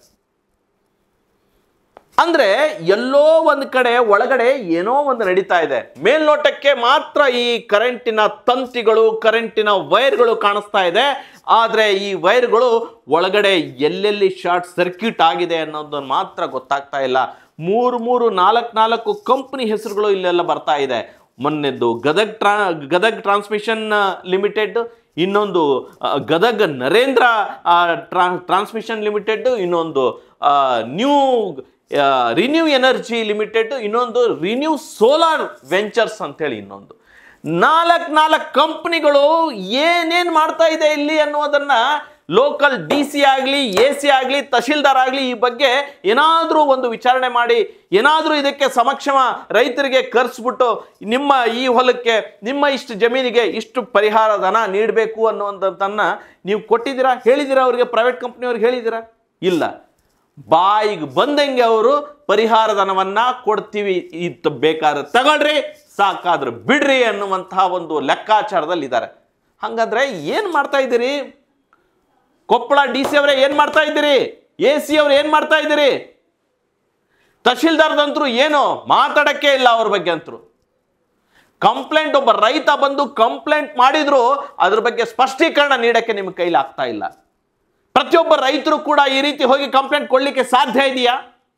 ಅಂದ್ರೆ ಎಲ್ಲೋ ಒಂದು ಕಡೆ ಒಳಗಡೆ ಏನೋ ಒಂದು ನಡೀತಾ ಇದೆ ಮೇಲ್ನೋಟಕ್ಕೆ ಮಾತ್ರ ಈ ಕರೆಂಟಿನ ತಂತಿಗಳು ಕರೆಂಟಿನ ವೈರ್ಗಳು ಕಾಣಿಸ್ತಾ ಇದೆ ಆದ್ರೆ ಈ ವೈರ್ಗಳು ಒಳಗಡೆ ಎಲ್ಲೆಲ್ಲಿ ಶಾರ್ಟ್ ಸರ್ಕ್ಯೂಟ್ ಆಗಿದೆ ಅನ್ನೋದನ್ನ ಮಾತ್ರ ಗೊತ್ತಾಗ್ತಾ ಇಲ್ಲ ಮೂರು ಮೂರು ನಾಲ್ಕು ನಾಲ್ಕು ಕಂಪನಿ ಹೆಸರುಗಳು ಇಲ್ಲೆಲ್ಲ ಬರ್ತಾ ಇದೆ ಮೊನ್ನೆದ್ದು ಗದಗ್ ಟ್ರಾ ಗದಗ್ ಟ್ರಾನ್ಸ್ಮಿಷನ್ ಲಿಮಿಟೆಡ್ ಇನ್ನೊಂದು ಆ, ಗದಗ್ ನರೇಂದ್ರ ಟ್ರಾನ್ಸ್ಮಿಷನ್ ಲಿಮಿಟೆಡ್ ಇನ್ನೊಂದು ನ್ಯೂ ರಿನ್ಯೂ ಎನರ್ಜಿ ಲಿಮಿಟೆಡ್ ಇನ್ನೊಂದು ರಿನ್ಯೂ ಸೋಲಾರ್ ವೆಂಚರ್ಸ್ ಅಂತೇಳಿ ಇನ್ನೊಂದು ನಾಲ್ಕು ನಾಲ್ಕು ಕಂಪ್ನಿಗಳು ಏನೇನು ಮಾಡ್ತಾ ಇದೆ ಇಲ್ಲಿ ಅನ್ನೋದನ್ನ ಲೋಕಲ್ ಡಿ ಸಿ ಆಗಲಿ ಎ ಸಿ ಆಗಲಿ ತಹಶೀಲ್ದಾರ್ ಆಗಲಿ ಈ ಬಗ್ಗೆ ಏನಾದರೂ ಒಂದು ವಿಚಾರಣೆ ಮಾಡಿ ಏನಾದರೂ ಇದಕ್ಕೆ ಸಮಕ್ಷಮ ರೈತರಿಗೆ ಕರ್ಸ್ಬಿಟ್ಟು ನಿಮ್ಮ ಈ ಹೊಲಕ್ಕೆ ನಿಮ್ಮ ಇಷ್ಟು ಜಮೀನಿಗೆ ಇಷ್ಟು ಪರಿಹಾರ ಧನ ನೀಡಬೇಕು ಅನ್ನುವಂಥದ್ದನ್ನ ನೀವು ಕೊಟ್ಟಿದ್ದೀರಾ ಹೇಳಿದ್ದೀರಾ ಅವರಿಗೆ ಪ್ರೈವೇಟ್ ಕಂಪ್ನಿಯವ್ರಿಗೆ ಹೇಳಿದ್ದೀರಾ ಇಲ್ಲ ಬಾಯಿಗೆ ಬಂದಂಗೆ ಅವರು ಪರಿಹಾರ ಧನವನ್ನ ಕೊಡ್ತೀವಿ ಇತ್ತು ಬೇಕಾದ್ರೆ ತಗೊಳ್ರಿ ಸಾಕಾದ್ರೆ ಬಿಡ್ರಿ ಅನ್ನುವಂತಹ ಒಂದು ಲೆಕ್ಕಾಚಾರದಲ್ಲಿ ಇದ್ದಾರೆ ಹಾಗಾದ್ರೆ ಏನು ಮಾಡ್ತಾ ಇದ್ದೀರಿ ಕೊಪ್ಪಳ ಡಿ ಸಿ ಅವರೇ ಏನು ಮಾಡ್ತಾ ಇದ್ದೀರಿ ಎ ಸಿ ಅವ್ರು ಏನು ಮಾಡ್ತಾ ಇದ್ದೀರಿ ತಹಶೀಲ್ದಾರ್ದಂತರು ಏನು ಮಾತಾಡಕ್ಕೆ ಇಲ್ಲ ಅವ್ರ ಬಗ್ಗೆ ಅಂತರು ಕಂಪ್ಲೇಂಟ್ ಒಬ್ಬ ರೈತ ಬಂದು ಕಂಪ್ಲೇಂಟ್ ಮಾಡಿದ್ರು ಅದ್ರ ಬಗ್ಗೆ ಸ್ಪಷ್ಟೀಕರಣ ನೀಡಕ್ಕೆ ನಿಮ್ಮ ಕೈಲಿ ಆಗ್ತಾ ಇಲ್ಲ ಪ್ರತಿಯೊಬ್ಬ ರೈತರು ಕೂಡ ಈ ರೀತಿ ಹೋಗಿ ಕಂಪ್ಲೇಂಟ್ ಕೊಡ್ಲಿಕ್ಕೆ ಸಾಧ್ಯ ಇದೆಯಾ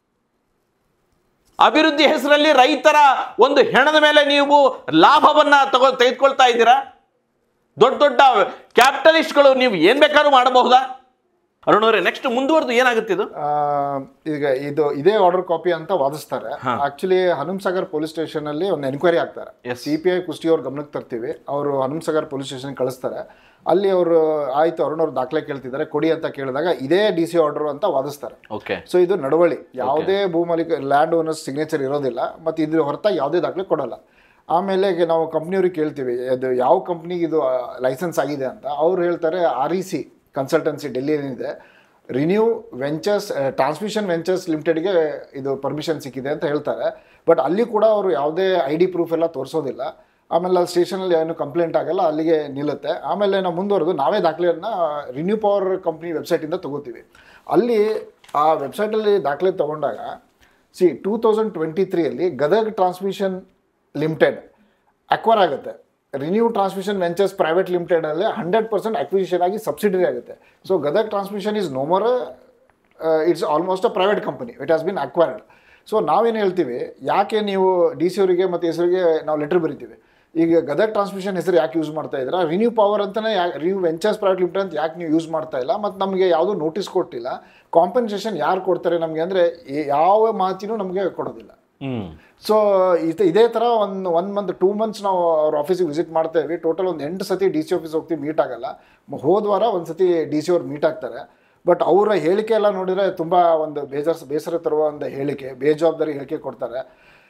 ಅಭಿವೃದ್ಧಿ ಹೆಸರಲ್ಲಿ ರೈತರ ಒಂದು ಹೆಣದ ಮೇಲೆ ನೀವು ಲಾಭವನ್ನ ತಗೋ ತೆಗೆದುಕೊಳ್ತಾ ಇದ್ದೀರಾ ದೊಡ್ಡ ದೊಡ್ಡ ಕ್ಯಾಪಿಟಲಿಸ್ಟ್ಗಳು ನೀವು ಏನ್ ಬೇಕಾದ್ರೂ ಮಾಡಬಹುದಾ ಅರುಣ್ ಅವರೇ ನೆಕ್ಸ್ಟ್ ಮುಂದುವರೆದು ಏನಾಗುತ್ತೆ ಇದು ಆ, ಈಗ ಇದು ಇದೇ ಆರ್ಡರ್ ಕಾಪಿ ಅಂತ ವಾದಿಸ್ತಾರೆ ಆಕ್ಚುಲಿ ಹನುಮಸಾಗರ್ ಪೊಲೀಸ್ ಸ್ಟೇಷನ್ ಅಲ್ಲಿ ಒಂದು ಎನ್ಕ್ವೈರಿ ಆಗ್ತಾರೆ Yes. ಸಿ ಪಿ ಐ ಕುಸ್ತಿ ಅವ್ರ ಗಮನಕ್ಕೆ ತರ್ತೀವಿ ಅವರು ಹನುಮಸಾಗರ್ ಪೊಲೀಸ್ ಸ್ಟೇಷನ್ ಕಳಿಸ್ತಾರೆ ಅಲ್ಲಿ ಅವರು ಆಯ್ತು ಅರುಣ್ ಅವ್ರು ದಾಖಲೆ ಕೇಳ್ತಿದ್ದಾರೆ ಕೊಡಿ ಅಂತ ಕೇಳಿದಾಗ ಇದೇ ಡಿ ಸಿ ಆರ್ಡರ್ ಅಂತ ವಾದಿಸ್ತಾರೆ ಓಕೆ ಸೊ ಇದು ನಡವಳಿ ಯಾವುದೇ ಭೂ ಮಾಲೀಕ ಲ್ಯಾಂಡ್ ಓನರ್ಸ್ ಸಿಗ್ನೇಚರ್ ಇರೋದಿಲ್ಲ ಮತ್ತು ಇದ್ರ ಹೊರತಾಗಿ ಯಾವುದೇ ದಾಖಲೆ ಕೊಡಲ್ಲ ಆಮೇಲೆ ಈಗ ನಾವು ಕಂಪ್ನಿಯವ್ರಿಗೆ ಕೇಳ್ತೀವಿ ಅದು ಯಾವ ಕಂಪ್ನಿಗೆ ಇದು ಲೈಸೆನ್ಸ್ ಆಗಿದೆ ಅಂತ ಅವ್ರು ಹೇಳ್ತಾರೆ R E C consultancy Delhi ಏನಿದೆ ರಿನ್ಯೂ ವೆಂಚರ್ಸ್ ಟ್ರಾನ್ಸ್ಮಿಷನ್ ವೆಂಚರ್ಸ್ ಲಿಮಿಟೆಡ್ಗೆ ಇದು ಪರ್ಮಿಷನ್ ಸಿಕ್ಕಿದೆ ಅಂತ ಹೇಳ್ತಾರೆ ಬಟ್ ಅಲ್ಲಿ ಕೂಡ ಅವರು ಯಾವುದೇ ಐ ಡಿ ಪ್ರೂಫ್ ಎಲ್ಲ ತೋರಿಸೋದಿಲ್ಲ ಆಮೇಲೆ ಅಲ್ಲಿ ಸ್ಟೇಷನಲ್ಲಿ ಏನು ಕಂಪ್ಲೇಂಟ್ ಆಗಲ್ಲ ಅಲ್ಲಿಗೆ ನಿಲ್ಲುತ್ತೆ ಆಮೇಲೆ ನಾವು ಮುಂದುವರೆದು ನಾವೇ ದಾಖಲೆಯನ್ನು ರಿನ್ಯೂ ಪವರ್ ಕಂಪ್ನಿ ವೆಬ್ಸೈಟಿಂದ ತಗೋತೀವಿ ಅಲ್ಲಿ ಆ ವೆಬ್ಸೈಟಲ್ಲಿ ದಾಖಲೆ ತಗೊಂಡಾಗ ಸಿ ಟೂ ತೌಸಂಡ್ ಟ್ವೆಂಟಿ ತ್ರೀಯಲ್ಲಿ ಗದಗ್ ಟ್ರಾನ್ಸ್ಮಿಷನ್ ಲಿಮಿಟೆಡ್ ಅಕ್ವರ್ ಆಗುತ್ತೆ ರಿನ್ಯೂ ಟ್ರಾನ್ಸ್ಮಿಷನ್ ವೆಂಚರ್ಸ್ ಪ್ರೈವೇಟ್ ಲಿಮಿಟೆಡಲ್ಲಿ ಹಂಡ್ರೆಡ್ ಪರ್ಸೆಂಟ್ ಅಕ್ವಿಸಿಷನ್ ಆಗಿ ಸಬ್ಸಿಡರಿ ಆಗುತ್ತೆ so Gadag transmission is no more it's almost a private company it has been acquired so ನಾವೇನು ಹೇಳ್ತೀವಿ ಯಾಕೆ ನೀವು ಡಿ ಸಿ ಅವರಿಗೆ ಮತ್ತು ಹೆಸರಿಗೆ ನಾವು ಲೆಟರ್ ಬರಿತೀವಿ ಈಗ ಗದಗ್ ಟ್ರಾನ್ಸ್ಮಿಷನ್ ಹೆಸರು ಯಾಕೆ ಯೂಸ್ ಮಾಡ್ತಾ ಇದ್ದೀರಾ ರಿನ್ಯೂ ಪವರ್ ಅಂತಲೇ ಯಾಕೆ ರಿನ್ಯೂ ವೆಂಚರ್ಸ್ ಪ್ರೈವೇಟ್ ಲಿಮಿಟೆಡ್ ಅಂತ ಯಾಕೆ ನೀವು ಯೂಸ್ ಮಾಡ್ತಾ ಇಲ್ಲ ಮತ್ತು ನಮಗೆ ಯಾವುದೂ ನೋಟಿಸ್ ಕೊಟ್ಟಿಲ್ಲ ಕಾಂಪನ್ಸೇಷನ್ ಯಾರು ಕೊಡ್ತಾರೆ ನಮಗೆ ಅಂದರೆ ಯಾವ ಮಾತಿನೂ ನಮಗೆ ಕೊಡೋದಿಲ್ಲ ಹ್ಮ್ ಸೊ ಇದು ಇದೇ ಥರ ಒಂದು ಒನ್ ಮಂತ್ ಟೂ ಮಂತ್ಸ್ ನಾವು ಅವ್ರ ಆಫೀಸಿಗೆ ವಿಸಿಟ್ ಮಾಡ್ತಾ ಇದ್ವಿ ಟೋಟಲ್ ಒಂದು ಎಂಟು ಸತಿ ಡಿ ಸಿ ಆಫೀಸ್ ಹೋಗ್ತೀವಿ ಮೀಟ್ ಆಗಲ್ಲ ಮ- ಹೋದ ವಾರ ಒಂದು ಸತಿ ಡಿ ಸಿ ಅವ್ರು ಮೀಟ್ ಆಗ್ತಾರೆ ಬಟ್ ಅವರ ಹೇಳಿಕೆ ಎಲ್ಲ ನೋಡಿದರೆ ತುಂಬ ಒಂದು ಬೇಜಾರ್ ಬೇಸರ ತರುವ ಒಂದು ಹೇಳಿಕೆ ಬೇಜವಾಬ್ದಾರಿ ಹೇಳಿಕೆ ಕೊಡ್ತಾರೆ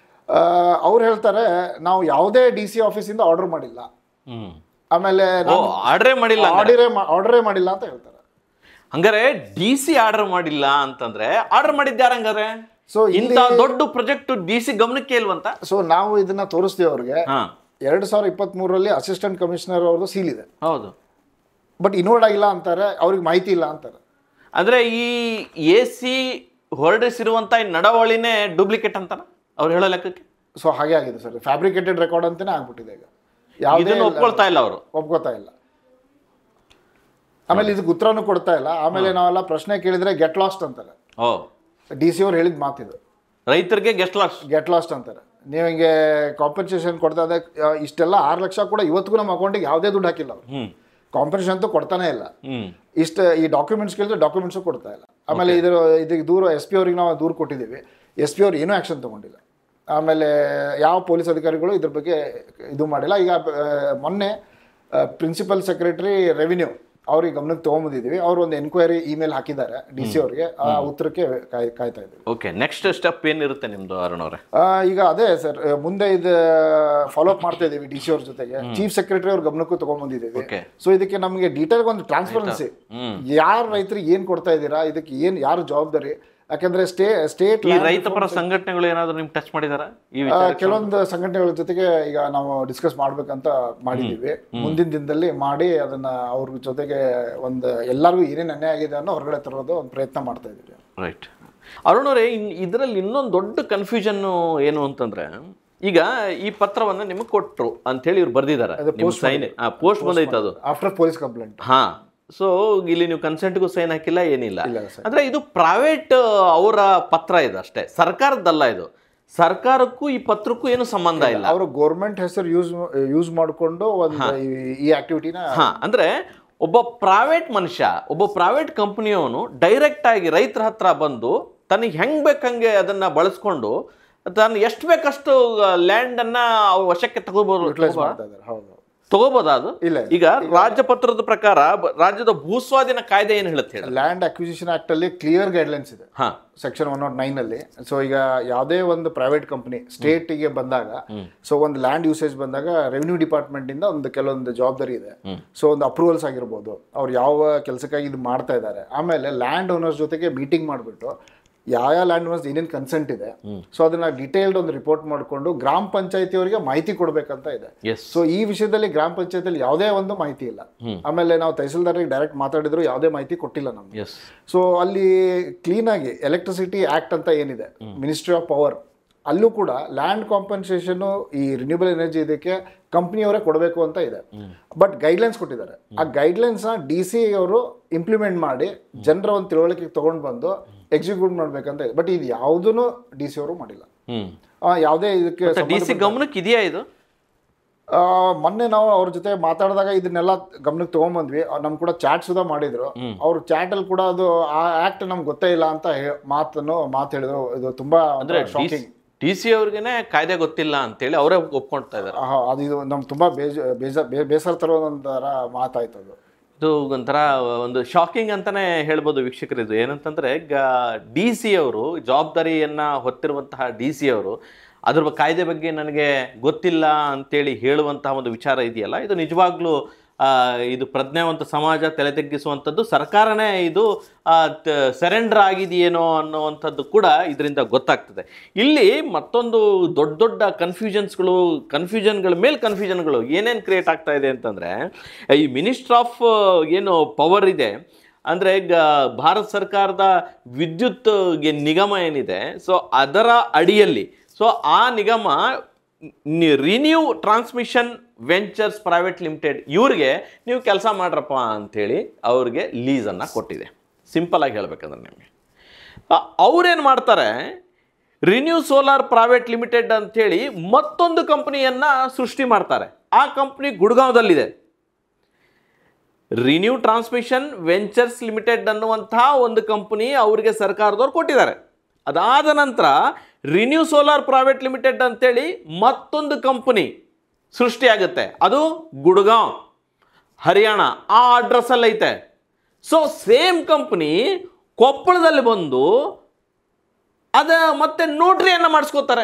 ಅವ್ರು ಹೇಳ್ತಾರೆ ನಾವು ಯಾವುದೇ ಡಿ ಸಿ ಆಫೀಸಿಂದ ಆರ್ಡರ್ ಮಾಡಿಲ್ಲ ಹ್ಮ್ ಆಮೇಲೆ ಓ ಆರ್ಡ್ರೇ ಮಾಡಿಲ್ಲ ಹಂಗಾರೆ. ಆರ್ಡರೇ ಆರ್ಡರೇ ಮಾಡಿಲ್ಲ ಅಂತ ಹೇಳ್ತಾರೆ ಹಂಗಾರೆ ಡಿ ಸಿ ಆರ್ಡರ್ ಮಾಡಿಲ್ಲ ಅಂತಂದ್ರೆ ಆರ್ಡರ್ ಮಾಡಿದ್ಯಾರ ಹಂಗಾರೆ ಸೊ ಇಂಥ ದೊಡ್ಡ ಪ್ರಾಜೆಕ್ಟ್ ಡಿ ಸಿ ಗಮನಕ್ಕೆ ಇಲ್ವಂತ ಸೊ ನಾವು ಇದನ್ನ ತೋರಿಸ್ತೀವಿ ಅವ್ರಿಗೆ ಹಾ ಎರಡು ಸಾವಿರದ ಇಪ್ಪತ್ತ್ಮೂರರಲ್ಲಿ ಅಸಿಸ್ಟೆಂಟ್ ಕಮಿಷನರ್ ಅವ್ರದ್ದು ಸೀಲ್ ಇದೆ ಹೌದು ಬಟ್ ಇನ್ವರ್ಡ್ ಆಗಿಲ್ಲ ಅಂತಾರೆ ಅವ್ರಿಗೆ ಮಾಹಿತಿ ಇಲ್ಲ ಅಂತಾರೆ ಅಂದ್ರೆ ಈ ಎ ಸಿ ಹೊರಡಿಸಿರುವಂತ ಈ ನಡವಳಿನೇ ಡೂಪ್ಲಿಕೇಟ್ ಅಂತಾನ ಅವ್ರು ಹೇಳೋ ಲೆಕ್ಕಕ್ಕೆ ಸೊ ಹಾಗೆ ಆಗಿದೆ ಸರ್ ಫ್ಯಾಬ್ರಿಕೇಟೆಡ್ ರೆಕಾರ್ಡ್ ಅಂತಾನೆ ಆಗ್ಬಿಟ್ಟಿದೆ ಈಗ ಯಾವುದೇ ಇದನ್ನು ಒಪ್ಕೊಳ್ತಾ ಇಲ್ಲ ಅವರು ಒಪ್ಕೋತಾ ಇಲ್ಲ ಆಮೇಲೆ ಇದಕ್ಕೆ ಉತ್ತರನೂ ಕೊಡ್ತಾ ಇಲ್ಲ ಆಮೇಲೆ ನಾವೆಲ್ಲ ಪ್ರಶ್ನೆ ಕೇಳಿದ್ರೆ ಗೆಟ್ ಲಾಸ್ಟ್ ಅಂತಾರೆ ಓ ಡಿ ಸಿ ಅವ್ರು ಹೇಳಿದ ಮಾತಿದು ರೈತರಿಗೆ ಗೆಸ್ಟ್ ಲಾಸ್ ಗೆಟ್ ಲಾಸ್ಟ್ ಅಂತಾರೆ ನೀವು ಹಿಂಗೆ ಕಾಂಪನ್ಸೇಷನ್ ಕೊಡ್ತಾ ಇದ್ದಾಗ ಆ, ಇಷ್ಟೆಲ್ಲ ಆರು ಲಕ್ಷ ಕೂಡ ಇವತ್ತಿಗೂ ನಮ್ಮ ಅಕೌಂಟಿಗೆ ಯಾವುದೇ ದುಡ್ಡು ಹಾಕಿಲ್ಲ ಅವರು ಹ್ಮ್ ಕಾಂಪನ್ಸೇಷನ್ ಅಂತೂ ಕೊಡ್ತಾನೆ ಇಲ್ಲ ಹ್ಮ್ ಇಷ್ಟು ಈ ಡಾಕ್ಯುಮೆಂಟ್ಸ್ ಕೇಳಿದ್ರೆ ಡಾಕ್ಯುಮೆಂಟ್ಸು ಕೊಡ್ತಾ ಇಲ್ಲ ಆಮೇಲೆ ಇದ್ರ ಇದಕ್ಕೆ ದೂರ ಎಸ್ ಪಿ ಅವ್ರಿಗೆ ನಾವು ದೂರು ಕೊಟ್ಟಿದ್ದೀವಿ ಎಸ್ ಪಿ ಅವ್ರು ಏನೂ ಆ್ಯಕ್ಷನ್ ತೊಗೊಂಡಿಲ್ಲ ಆಮೇಲೆ ಯಾವ ಪೊಲೀಸ್ ಅಧಿಕಾರಿಗಳು ಇದ್ರ ಬಗ್ಗೆ ಇದು ಮಾಡಿಲ್ಲ ಈಗ ಆ, ಮೊನ್ನೆ ಪ್ರಿನ್ಸಿಪಲ್ ಸೆಕ್ರೆಟರಿ ರೆವಿನ್ಯೂ ಅವ್ರಿಗೆ ಗಮನಕ್ಕೆ ತೊಗೊಂಬಂದಿದ್ದೀವಿ ಅವ್ರು ಒಂದು ಎನ್ಕ್ವೈರಿ ಇಮೇಲ್ ಹಾಕಿದ್ದಾರೆ ಡಿ ಸಿ ಅವ್ರಿಗೆ ಆ ಉತ್ತರಕ್ಕೆ ಕಾಯ್ ಕಾಯ್ತಾ ಇದ್ದೀವಿ ಓಕೆ ನೆಕ್ಸ್ಟ್ ಸ್ಟೆಪ್ ಏನಿರುತ್ತೆ ನಿಮ್ದು ಅರುಣ್ ಅವರೇ ಆ, ಈಗ ಅದೇ ಸರ್ ಮುಂದೆ ಇದು ಫಾಲೋ ಅಪ್ ಮಾಡ್ತಾ ಇದೀವಿ ಡಿ ಸಿ ಅವ್ರ ಜೊತೆಗೆ ಚೀಫ್ ಸೆಕ್ರೆಟರಿ ಅವ್ರ ಗಮನಕ್ಕೂ ತಗೊಂಡ್ಬಂದಿದ್ದೀವಿ ಓಕೆ ಸೊ ಇದಕ್ಕೆ ನಮಗೆ ಡೀಟೇಲ್ ಒಂದು ಟ್ರಾನ್ಸ್ಪರೆನ್ಸಿ ಹ್ಮ್ ಯಾರು ರೈತರಿಗೆ ಏನು ಕೊಡ್ತಾ ಇದ್ದೀರಾ ಇದಕ್ಕೆ ಏನು ಯಾರು ಜವಾಬ್ದಾರಿ ಯಾಕಂದ್ರೆ ಸ್ಟೇ ಸ್ಟೇಟ್ ಈ ರೈತ ಪರ ಸಂಘಟನೆಗಳು ಏನಾದ್ರು ನಿಮ್ ಟಚ್ ಮಾಡಿದಾರ ಈ ವಿಚಾರ ಕೆಲವೊಂದು ಸಂಘಟನೆಗಳ ಜೊತೆಗೆ ಈಗ ನಾವು ಡಿಸ್ಕಸ್ ಮಾಡ್ಬೇಕಂತ ಮಾಡಿದ್ದೀವಿ ಮುಂದಿನ ದಿನದಲ್ಲಿ ಮಾಡಿ ಅದನ್ನ ಅವ್ರ ಜೊತೆಗೆ ಒಂದು ಎಲ್ಲರಿಗೂ ಏನೇನು ಅನ್ಯಾಯ ಆಗಿದೆ ಅನ್ನೋ ಹೊರಗಡೆ ತರೋದು ಒಂದು ಪ್ರಯತ್ನ ಮಾಡ್ತಾ ಇದ್ದೀವಿ ರೈಟ್ ಅರುಣ್ ಅವರೇ ಇನ್ ಇದರಲ್ಲಿ ಇನ್ನೊಂದು ದೊಡ್ಡ ಕನ್ಫ್ಯೂಷನ್ ಏನು ಅಂತಂದ್ರೆ ಈಗ ಈ ಪತ್ರವನ್ನ ನಿಮಗೆ ಕೊಟ್ರು ಅಂತೇಳಿ ಇವ್ರು ಬರ್ದಿದ್ದಾರೆ ನಿಮ್ಮ ಸೈನ್ ಪೋಸ್ಟ್ ಬಂದೈತೆ ಅದು ಆಫ್ಟರ್ ಪೊಲೀಸ್ ಕಂಪ್ಲೇಂಟ್ ಹಾ ಸೊ ಇಲ್ಲಿ ನೀವು ಕನ್ಸೆಂಟ್ಗೂ ಸೈನ್ ಹಾಕಿಲ್ಲ ಏನಿಲ್ಲ ಇಲ್ಲ ಸರ್ ಅಂದ್ರೆ ಇದು ಪ್ರೈವೇಟ್ ಅವರ ಪತ್ರ ಇದು ಅಷ್ಟೇ ಸರ್ಕಾರದ್ದಲ್ಲ ಇದು ಸರ್ಕಾರಕ್ಕೂ ಈ ಪತ್ರಕ್ಕೂ ಏನು ಸಂಬಂಧ ಇಲ್ಲ ಅವರು ಗೋರ್ಮೆಂಟ್ ಹೆಸರು ಯೂಸ್ ಯೂಸ್ ಮಾಡಿಕೊಂಡು ಒಂದು ಈ- ಈ ಆಕ್ಟಿವಿಟಿನ ಹಾ ಅಂದ್ರೆ ಒಬ್ಬ ಪ್ರೈವೇಟ್ ಮನುಷ್ಯ ಒಬ್ಬ ಪ್ರೈವೇಟ್ ಕಂಪನಿಯವನು ಡೈರೆಕ್ಟ್ ಆಗಿ ರೈತರ ಹತ್ರ ಬಂದು ತನಗೆ ಹೆಂಗ್ ಬೇಕಂಗೆ ಅದನ್ನ ಬಳಸ್ಕೊಂಡು ತಾನು ಎಷ್ಟು ಬೇಕಷ್ಟು ಲ್ಯಾಂಡ್ ಅನ್ನ ಅವ್ರ ವಶಕ್ಕೆ ತಗೋಬಹುದು ಯುಟಿಲೈಸ್ ಮಾಡ್ತಾ ಇದ್ದಾರೆ ಹೌದು ತಗೋಬೋದಾ ಅದು ಇಲ್ಲ ಈಗ ರಾಜ್ಯಪತ್ರದ ಪ್ರಕಾರ ಬ- ರಾಜ್ಯದ ಭೂಸ್ವಾಧೀನ ಕಾಯ್ದೆ ಏನು ಹೇಳುತ್ತೆ ಹೇಳಿ ಲ್ಯಾಂಡ್ ಅಕ್ವಿಸಿಷನ್ ಆಕ್ಟ್ ಅಲ್ಲಿ ಕ್ಲಿಯರ್ ಗೈಡ್ಲೈನ್ಸ್ ಇದೆ ಹಾ ಸೆಕ್ಷನ್ ಒನ್ ನಾಟ್ ನೈನ್ ಅಲ್ಲಿ ಸೊ ಈಗ ಯಾವುದೇ ಒಂದು ಪ್ರೈವೇಟ್ ಕಂಪನಿ ಸ್ಟೇಟಿಗೆ ಬಂದಾಗ ಸೊ ಒಂದು ಲ್ಯಾಂಡ್ ಯೂಸೇಜ್ ಬಂದಾಗ ರೆವಿನ್ಯೂ ಡಿಪಾರ್ಟ್ಮೆಂಟ್ ಇಂದ ಒಂದು ಕೆಲವೊಂದು ಜವಾಬ್ದಾರಿ ಇದೆ ಸೊ ಒಂದು ಅಪ್ರೂವಲ್ಸ್ ಆಗಿರ್ಬೋದು ಅವ್ರು ಯಾವ ಕೆಲಸಕ್ಕಾಗಿ ಇದು ಮಾಡ್ತಾ ಇದ್ದಾರೆ ಆಮೇಲೆ ಲ್ಯಾಂಡ್ ಓನರ್ಸ್ ಜೊತೆಗೆ ಮೀಟಿಂಗ್ ಮಾಡಿಬಿಟ್ಟು ಯಾವ ಯಾವ ಲ್ಯಾಂಡ್ ಓನರ್ಸ್ ಏನೇನು ಕನ್ಸೆಂಟ್ ಇದೆ ಸೊ ಅದನ್ನ ಡಿಟೇಲ್ಡ್ ಒಂದು ರಿಪೋರ್ಟ್ ಮಾಡಿಕೊಂಡು ಗ್ರಾಮ ಪಂಚಾಯತಿಯವರಿಗೆ ಮಾಹಿತಿ ಕೊಡಬೇಕಂತ ಇದೆ ಎಸ್ ಸೊ ಈ ವಿಷಯದಲ್ಲಿ ಗ್ರಾಮ ಪಂಚಾಯತಿಯಲ್ಲಿ ಯಾವುದೇ ಒಂದು ಮಾಹಿತಿ ಇಲ್ಲ ಆಮೇಲೆ ನಾವು ತಹಸೀಲ್ದಾರಿಗೆ ಡೈರೆಕ್ಟ್ ಮಾತಾಡಿದ್ರು ಯಾವುದೇ ಮಾಹಿತಿ ಕೊಟ್ಟಿಲ್ಲ ನಮ್ಗೆ ಎಸ್ ಸೊ ಅಲ್ಲಿ ಕ್ಲೀನಾಗಿ ಎಲೆಕ್ಟ್ರಿಸಿಟಿ ಆಕ್ಟ್ ಅಂತ ಏನಿದೆ ಮಿನಿಸ್ಟ್ರಿ ಆಫ್ ಪವರ್ ಅಲ್ಲೂ ಕೂಡ ಲ್ಯಾಂಡ್ ಕಾಂಪನ್ಸೇಷನ್ ಈ ರಿನ್ಯೂಬಲ್ ಎನರ್ಜಿ ಇದಕ್ಕೆ ಕಂಪ್ನಿಯವರೇ ಕೊಡಬೇಕು ಅಂತ ಇದೆ ಬಟ್ ಗೈಡ್ಲೈನ್ಸ್ ಕೊಟ್ಟಿದ್ದಾರೆ ಆ ಗೈಡ್ಲೈನ್ಸ್ನ ಡಿ ಸಿ ಅವರು ಇಂಪ್ಲಿಮೆಂಟ್ ಮಾಡಿ ಜನರ ಒಂದು ತಿಳುವಳಿಕೆಗೆ ತೊಗೊಂಡು ಬಂದು ಎಕ್ಸಿಕ್ಯೂಟ್ ಮಾಡ್ಬೇಕಂತ ಇದೆ ಬಟ್ ಇದು ಯಾವುದೂ ಡಿ ಸಿ ಅವರು ಮಾಡಿಲ್ಲ ಹ್ಮ್ ಆ, ಯಾವುದೇ ಇದಕ್ಕೆ ಡಿ ಸಿ ಗಮನಕ್ಕೆ ಇದೆಯಾ ಇದು ಆ, ಮೊನ್ನೆ ನಾವು ಅವ್ರ ಜೊತೆ ಮಾತಾಡಿದಾಗ ಇದನ್ನೆಲ್ಲ ಗಮನಕ್ಕೆ ತಗೊಂಬಂದ್ವಿ ನಮ್ ಕೂಡ ಚಾಟ್ ಸುಧಾ ಮಾಡಿದ್ರು ಅವ್ರ ಚಾಟ್ ಅಲ್ಲಿ ಕೂಡ ಅದು ಆ ಆಕ್ಟ್ ನಮ್ಗೆ ಗೊತ್ತೇ ಇಲ್ಲ ಅಂತ ಹೇ- ಮಾತನ್ನು ಮಾತು ಹೇಳಿದ್ರು ಇದು ತುಂಬಾ ಅಂದ್ರೆ ಶಾಕಿಂಗ್ ಡಿ ಸಿ ಅವ್ರಿಗೆನೆ ಕಾಯ್ದೆ ಗೊತ್ತಿಲ್ಲ ಅಂತೇಳಿ ಅವರೇ ಒಪ್ಕೊಳ್ತಾ ಇದ್ದಾರೆ ಅದು ಇದು ನಮ್ಗೆ ತುಂಬಾ ಬೇಜ ಬೇಜ ಬೇ- ಬೇಸರ ತರೋ ಒಂಥರ ಮಾತಾಯ್ತು ಅದು ಇದು ಒಂಥರ ಒಂದು ಶಾಕಿಂಗ್ ಅಂತಾನೆ ಹೇಳ್ಬೋದು ವೀಕ್ಷಕರು ಇದು ಏನಂತಂದ್ರೆ ಈಗ ಡಿ ಸಿ ಅವರು ಜವಾಬ್ದಾರಿಯನ್ನ ಹೊತ್ತಿರುವಂತಹ ಡಿ ಸಿ ಅವರು ಅದ್ರ ಬ- ಕಾಯ್ದೆ ಬಗ್ಗೆ ನನಗೆ ಗೊತ್ತಿಲ್ಲ ಅಂತೇಳಿ ಹೇಳುವಂತಹ ಒಂದು ವಿಚಾರ ಇದೆಯಲ್ಲ ಇದು ನಿಜವಾಗ್ಲೂ ಆ, ಇದು ಪ್ರಜ್ಞಾವಂತ ಸಮಾಜ ತಲೆ ತಗ್ಗಿಸುವಂಥದ್ದು ಸರ್ಕಾರನೇ ಇದು ಸರೆಂಡರ್ ಆಗಿದೆಯೇನೋ ಅನ್ನುವಂಥದ್ದು ಕೂಡ ಇದರಿಂದ ಗೊತ್ತಾಗ್ತದೆ ಇಲ್ಲಿ ಮತ್ತೊಂದು ದೊಡ್ಡ ದೊಡ್ಡ ಕನ್ಫ್ಯೂಷನ್ಸ್ಗಳು ಕನ್ಫ್ಯೂಷನ್ಗಳ ಮೇಲೆ ಕನ್ಫ್ಯೂಷನ್ಗಳು ಏನೇನು ಕ್ರಿಯೇಟ್ ಆಗ್ತಾ ಇದೆ ಅಂತಂದರೆ ಈ ಮಿನಿಸ್ಟ್ರ್ ಆಫ್ ಏನು ಪವರ್ ಇದೆ ಅಂದರೆ ಈಗ ಭಾರತ ಸರ್ಕಾರದ ವಿದ್ಯುತ್ ಗೆ ನಿಗಮ ಏನಿದೆ ಸೊ ಅದರ ಅಡಿಯಲ್ಲಿ ಸೊ ಆ ನಿಗಮ Renew transmission ventures private limited ಇವ್ರಿಗೆ ನೀವು ಕೆಲಸ ಮಾಡ್ರಪ್ಪ ಅಂಥೇಳಿ ಅವ್ರಿಗೆ ಲೀಸನ್ನು ಕೊಟ್ಟಿದೆ ಸಿಂಪಲ್ ಆಗಿ ಹೇಳ್ಬೇಕಂದ್ರೆ ನಿಮಗೆ ಅವ್ರೇನು ಮಾಡ್ತಾರೆ ರಿನ್ಯೂ ಸೋಲಾರ್ ಪ್ರೈವೇಟ್ ಲಿಮಿಟೆಡ್ ಅಂಥೇಳಿ ಮತ್ತೊಂದು ಕಂಪನಿಯನ್ನು ಸೃಷ್ಟಿ ಮಾಡ್ತಾರೆ ಆ ಕಂಪ್ನಿ ಗುಡ್ಗಾಂವ್ದಲ್ಲಿದೆ ರಿನ್ಯೂ ಟ್ರಾನ್ಸ್ಮಿಷನ್ ವೆಂಚರ್ಸ್ ಲಿಮಿಟೆಡ್ ಅನ್ನುವಂತಹ ಒಂದು ಕಂಪನಿ ಅವರಿಗೆ ಸರ್ಕಾರದವ್ರು ಕೊಟ್ಟಿದ್ದಾರೆ ಅದಾದ ನಂತರ ರಿನ್ಯೂ ಸೋಲಾರ್ ಪ್ರೈವೇಟ್ ಲಿಮಿಟೆಡ್ ಅಂತೇಳಿ ಮತ್ತೊಂದು ಕಂಪನಿ ಸೃಷ್ಟಿಯಾಗುತ್ತೆ ಅದು ಗುಡ್ಗಾಂವ್ ಹರಿಯಾಣ ಆ ಅಡ್ರೆಸ್ಸಲ್ಲಿ ಐತೆ ಸೊ ಸೇಮ್ ಕಂಪ್ನಿ ಕೊಪ್ಪಳದಲ್ಲಿ ಬಂದು ಅದ ಮತ್ತೆ ನೋಟ್ರಿಯನ್ನು ಮಾಡಿಸ್ಕೋತಾರೆ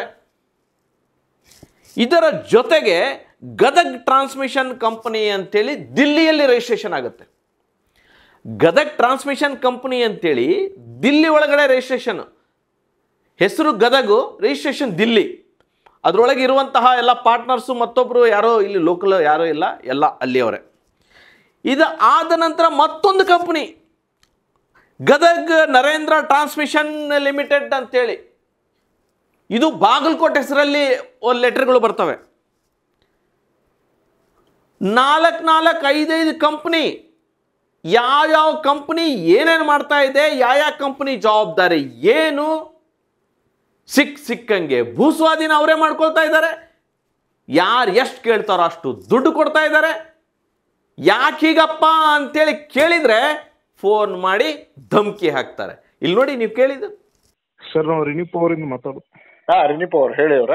ಇದರ ಜೊತೆಗೆ ಗದಗ್ ಟ್ರಾನ್ಸ್ಮಿಷನ್ ಕಂಪನಿ ಅಂತೇಳಿ ದಿಲ್ಲಿಯಲ್ಲಿ ರಿಜಿಸ್ಟ್ರೇಷನ್ ಆಗುತ್ತೆ ಗದಗ್ ಟ್ರಾನ್ಸ್ಮಿಷನ್ ಕಂಪನಿ ಅಂತೇಳಿ ದಿಲ್ಲಿ ಒಳಗಡೆ ರಿಜಿಸ್ಟ್ರೇಷನ್ ಹೆಸರು ಗದಗು ರಿಜಿಸ್ಟ್ರೇಷನ್ ದಿಲ್ಲಿ ಅದರೊಳಗೆ ಇರುವಂತಹ ಎಲ್ಲ ಪಾರ್ಟ್ನರ್ಸು ಮತ್ತೊಬ್ಬರು ಯಾರೋ ಇಲ್ಲಿ ಲೋಕಲ್ ಯಾರೋ ಇಲ್ಲ ಎಲ್ಲ ಅಲ್ಲಿಯವರೇ ಇದು ಆದ ನಂತರ ಮತ್ತೊಂದು company Gadag Narendra transmission limited ಅಂತೇಳಿ ಇದು ಬಾಗಲಕೋಟೆ ಹೆಸರಲ್ಲಿ ಒಂದು ಲೆಟರ್ಗಳು ಬರ್ತವೆ ನಾಲ್ಕು ನಾಲ್ಕು ಐದೈದು ಕಂಪ್ನಿ ಯಾವ್ಯಾವ ಕಂಪ್ನಿ ಏನೇನು ಮಾಡ್ತಾ ಇದೆ ಯಾವ ಕಂಪ್ನಿ ಜವಾಬ್ದಾರಿ ಏನು ಸಿಕ್ ಸಿಕ್ಕಂಗೆ ಭೂಸ್ವಾಧೀನ ಅವರೇ ಮಾಡ್ಕೊಳ್ತಾ ಇದ್ದಾರೆ ಯಾರು ಎಷ್ಟು ಕೇಳ್ತಾರೋ ಅಷ್ಟು ದುಡ್ಡು ಕೊಡ್ತಾ ಇದ್ದಾರೆ ಯಾಕೀಗಪ್ಪ ಅಂತೇಳಿ ಕೇಳಿದರೆ ಫೋನ್ ಮಾಡಿ ಧಮಕಿ ಹಾಕ್ತಾರೆ ಇಲ್ಲಿ ನೋಡಿ ನೀವು ಕೇಳಿದ್ದು ಸರ್ ನಾವು ರಿನಿ ಪವರಿಂದ ಮಾತಾಡೋದು ಹಾ ರಿನಿಪ್ ಅವ್ರು ಹೇಳಿ ಅವ್ರ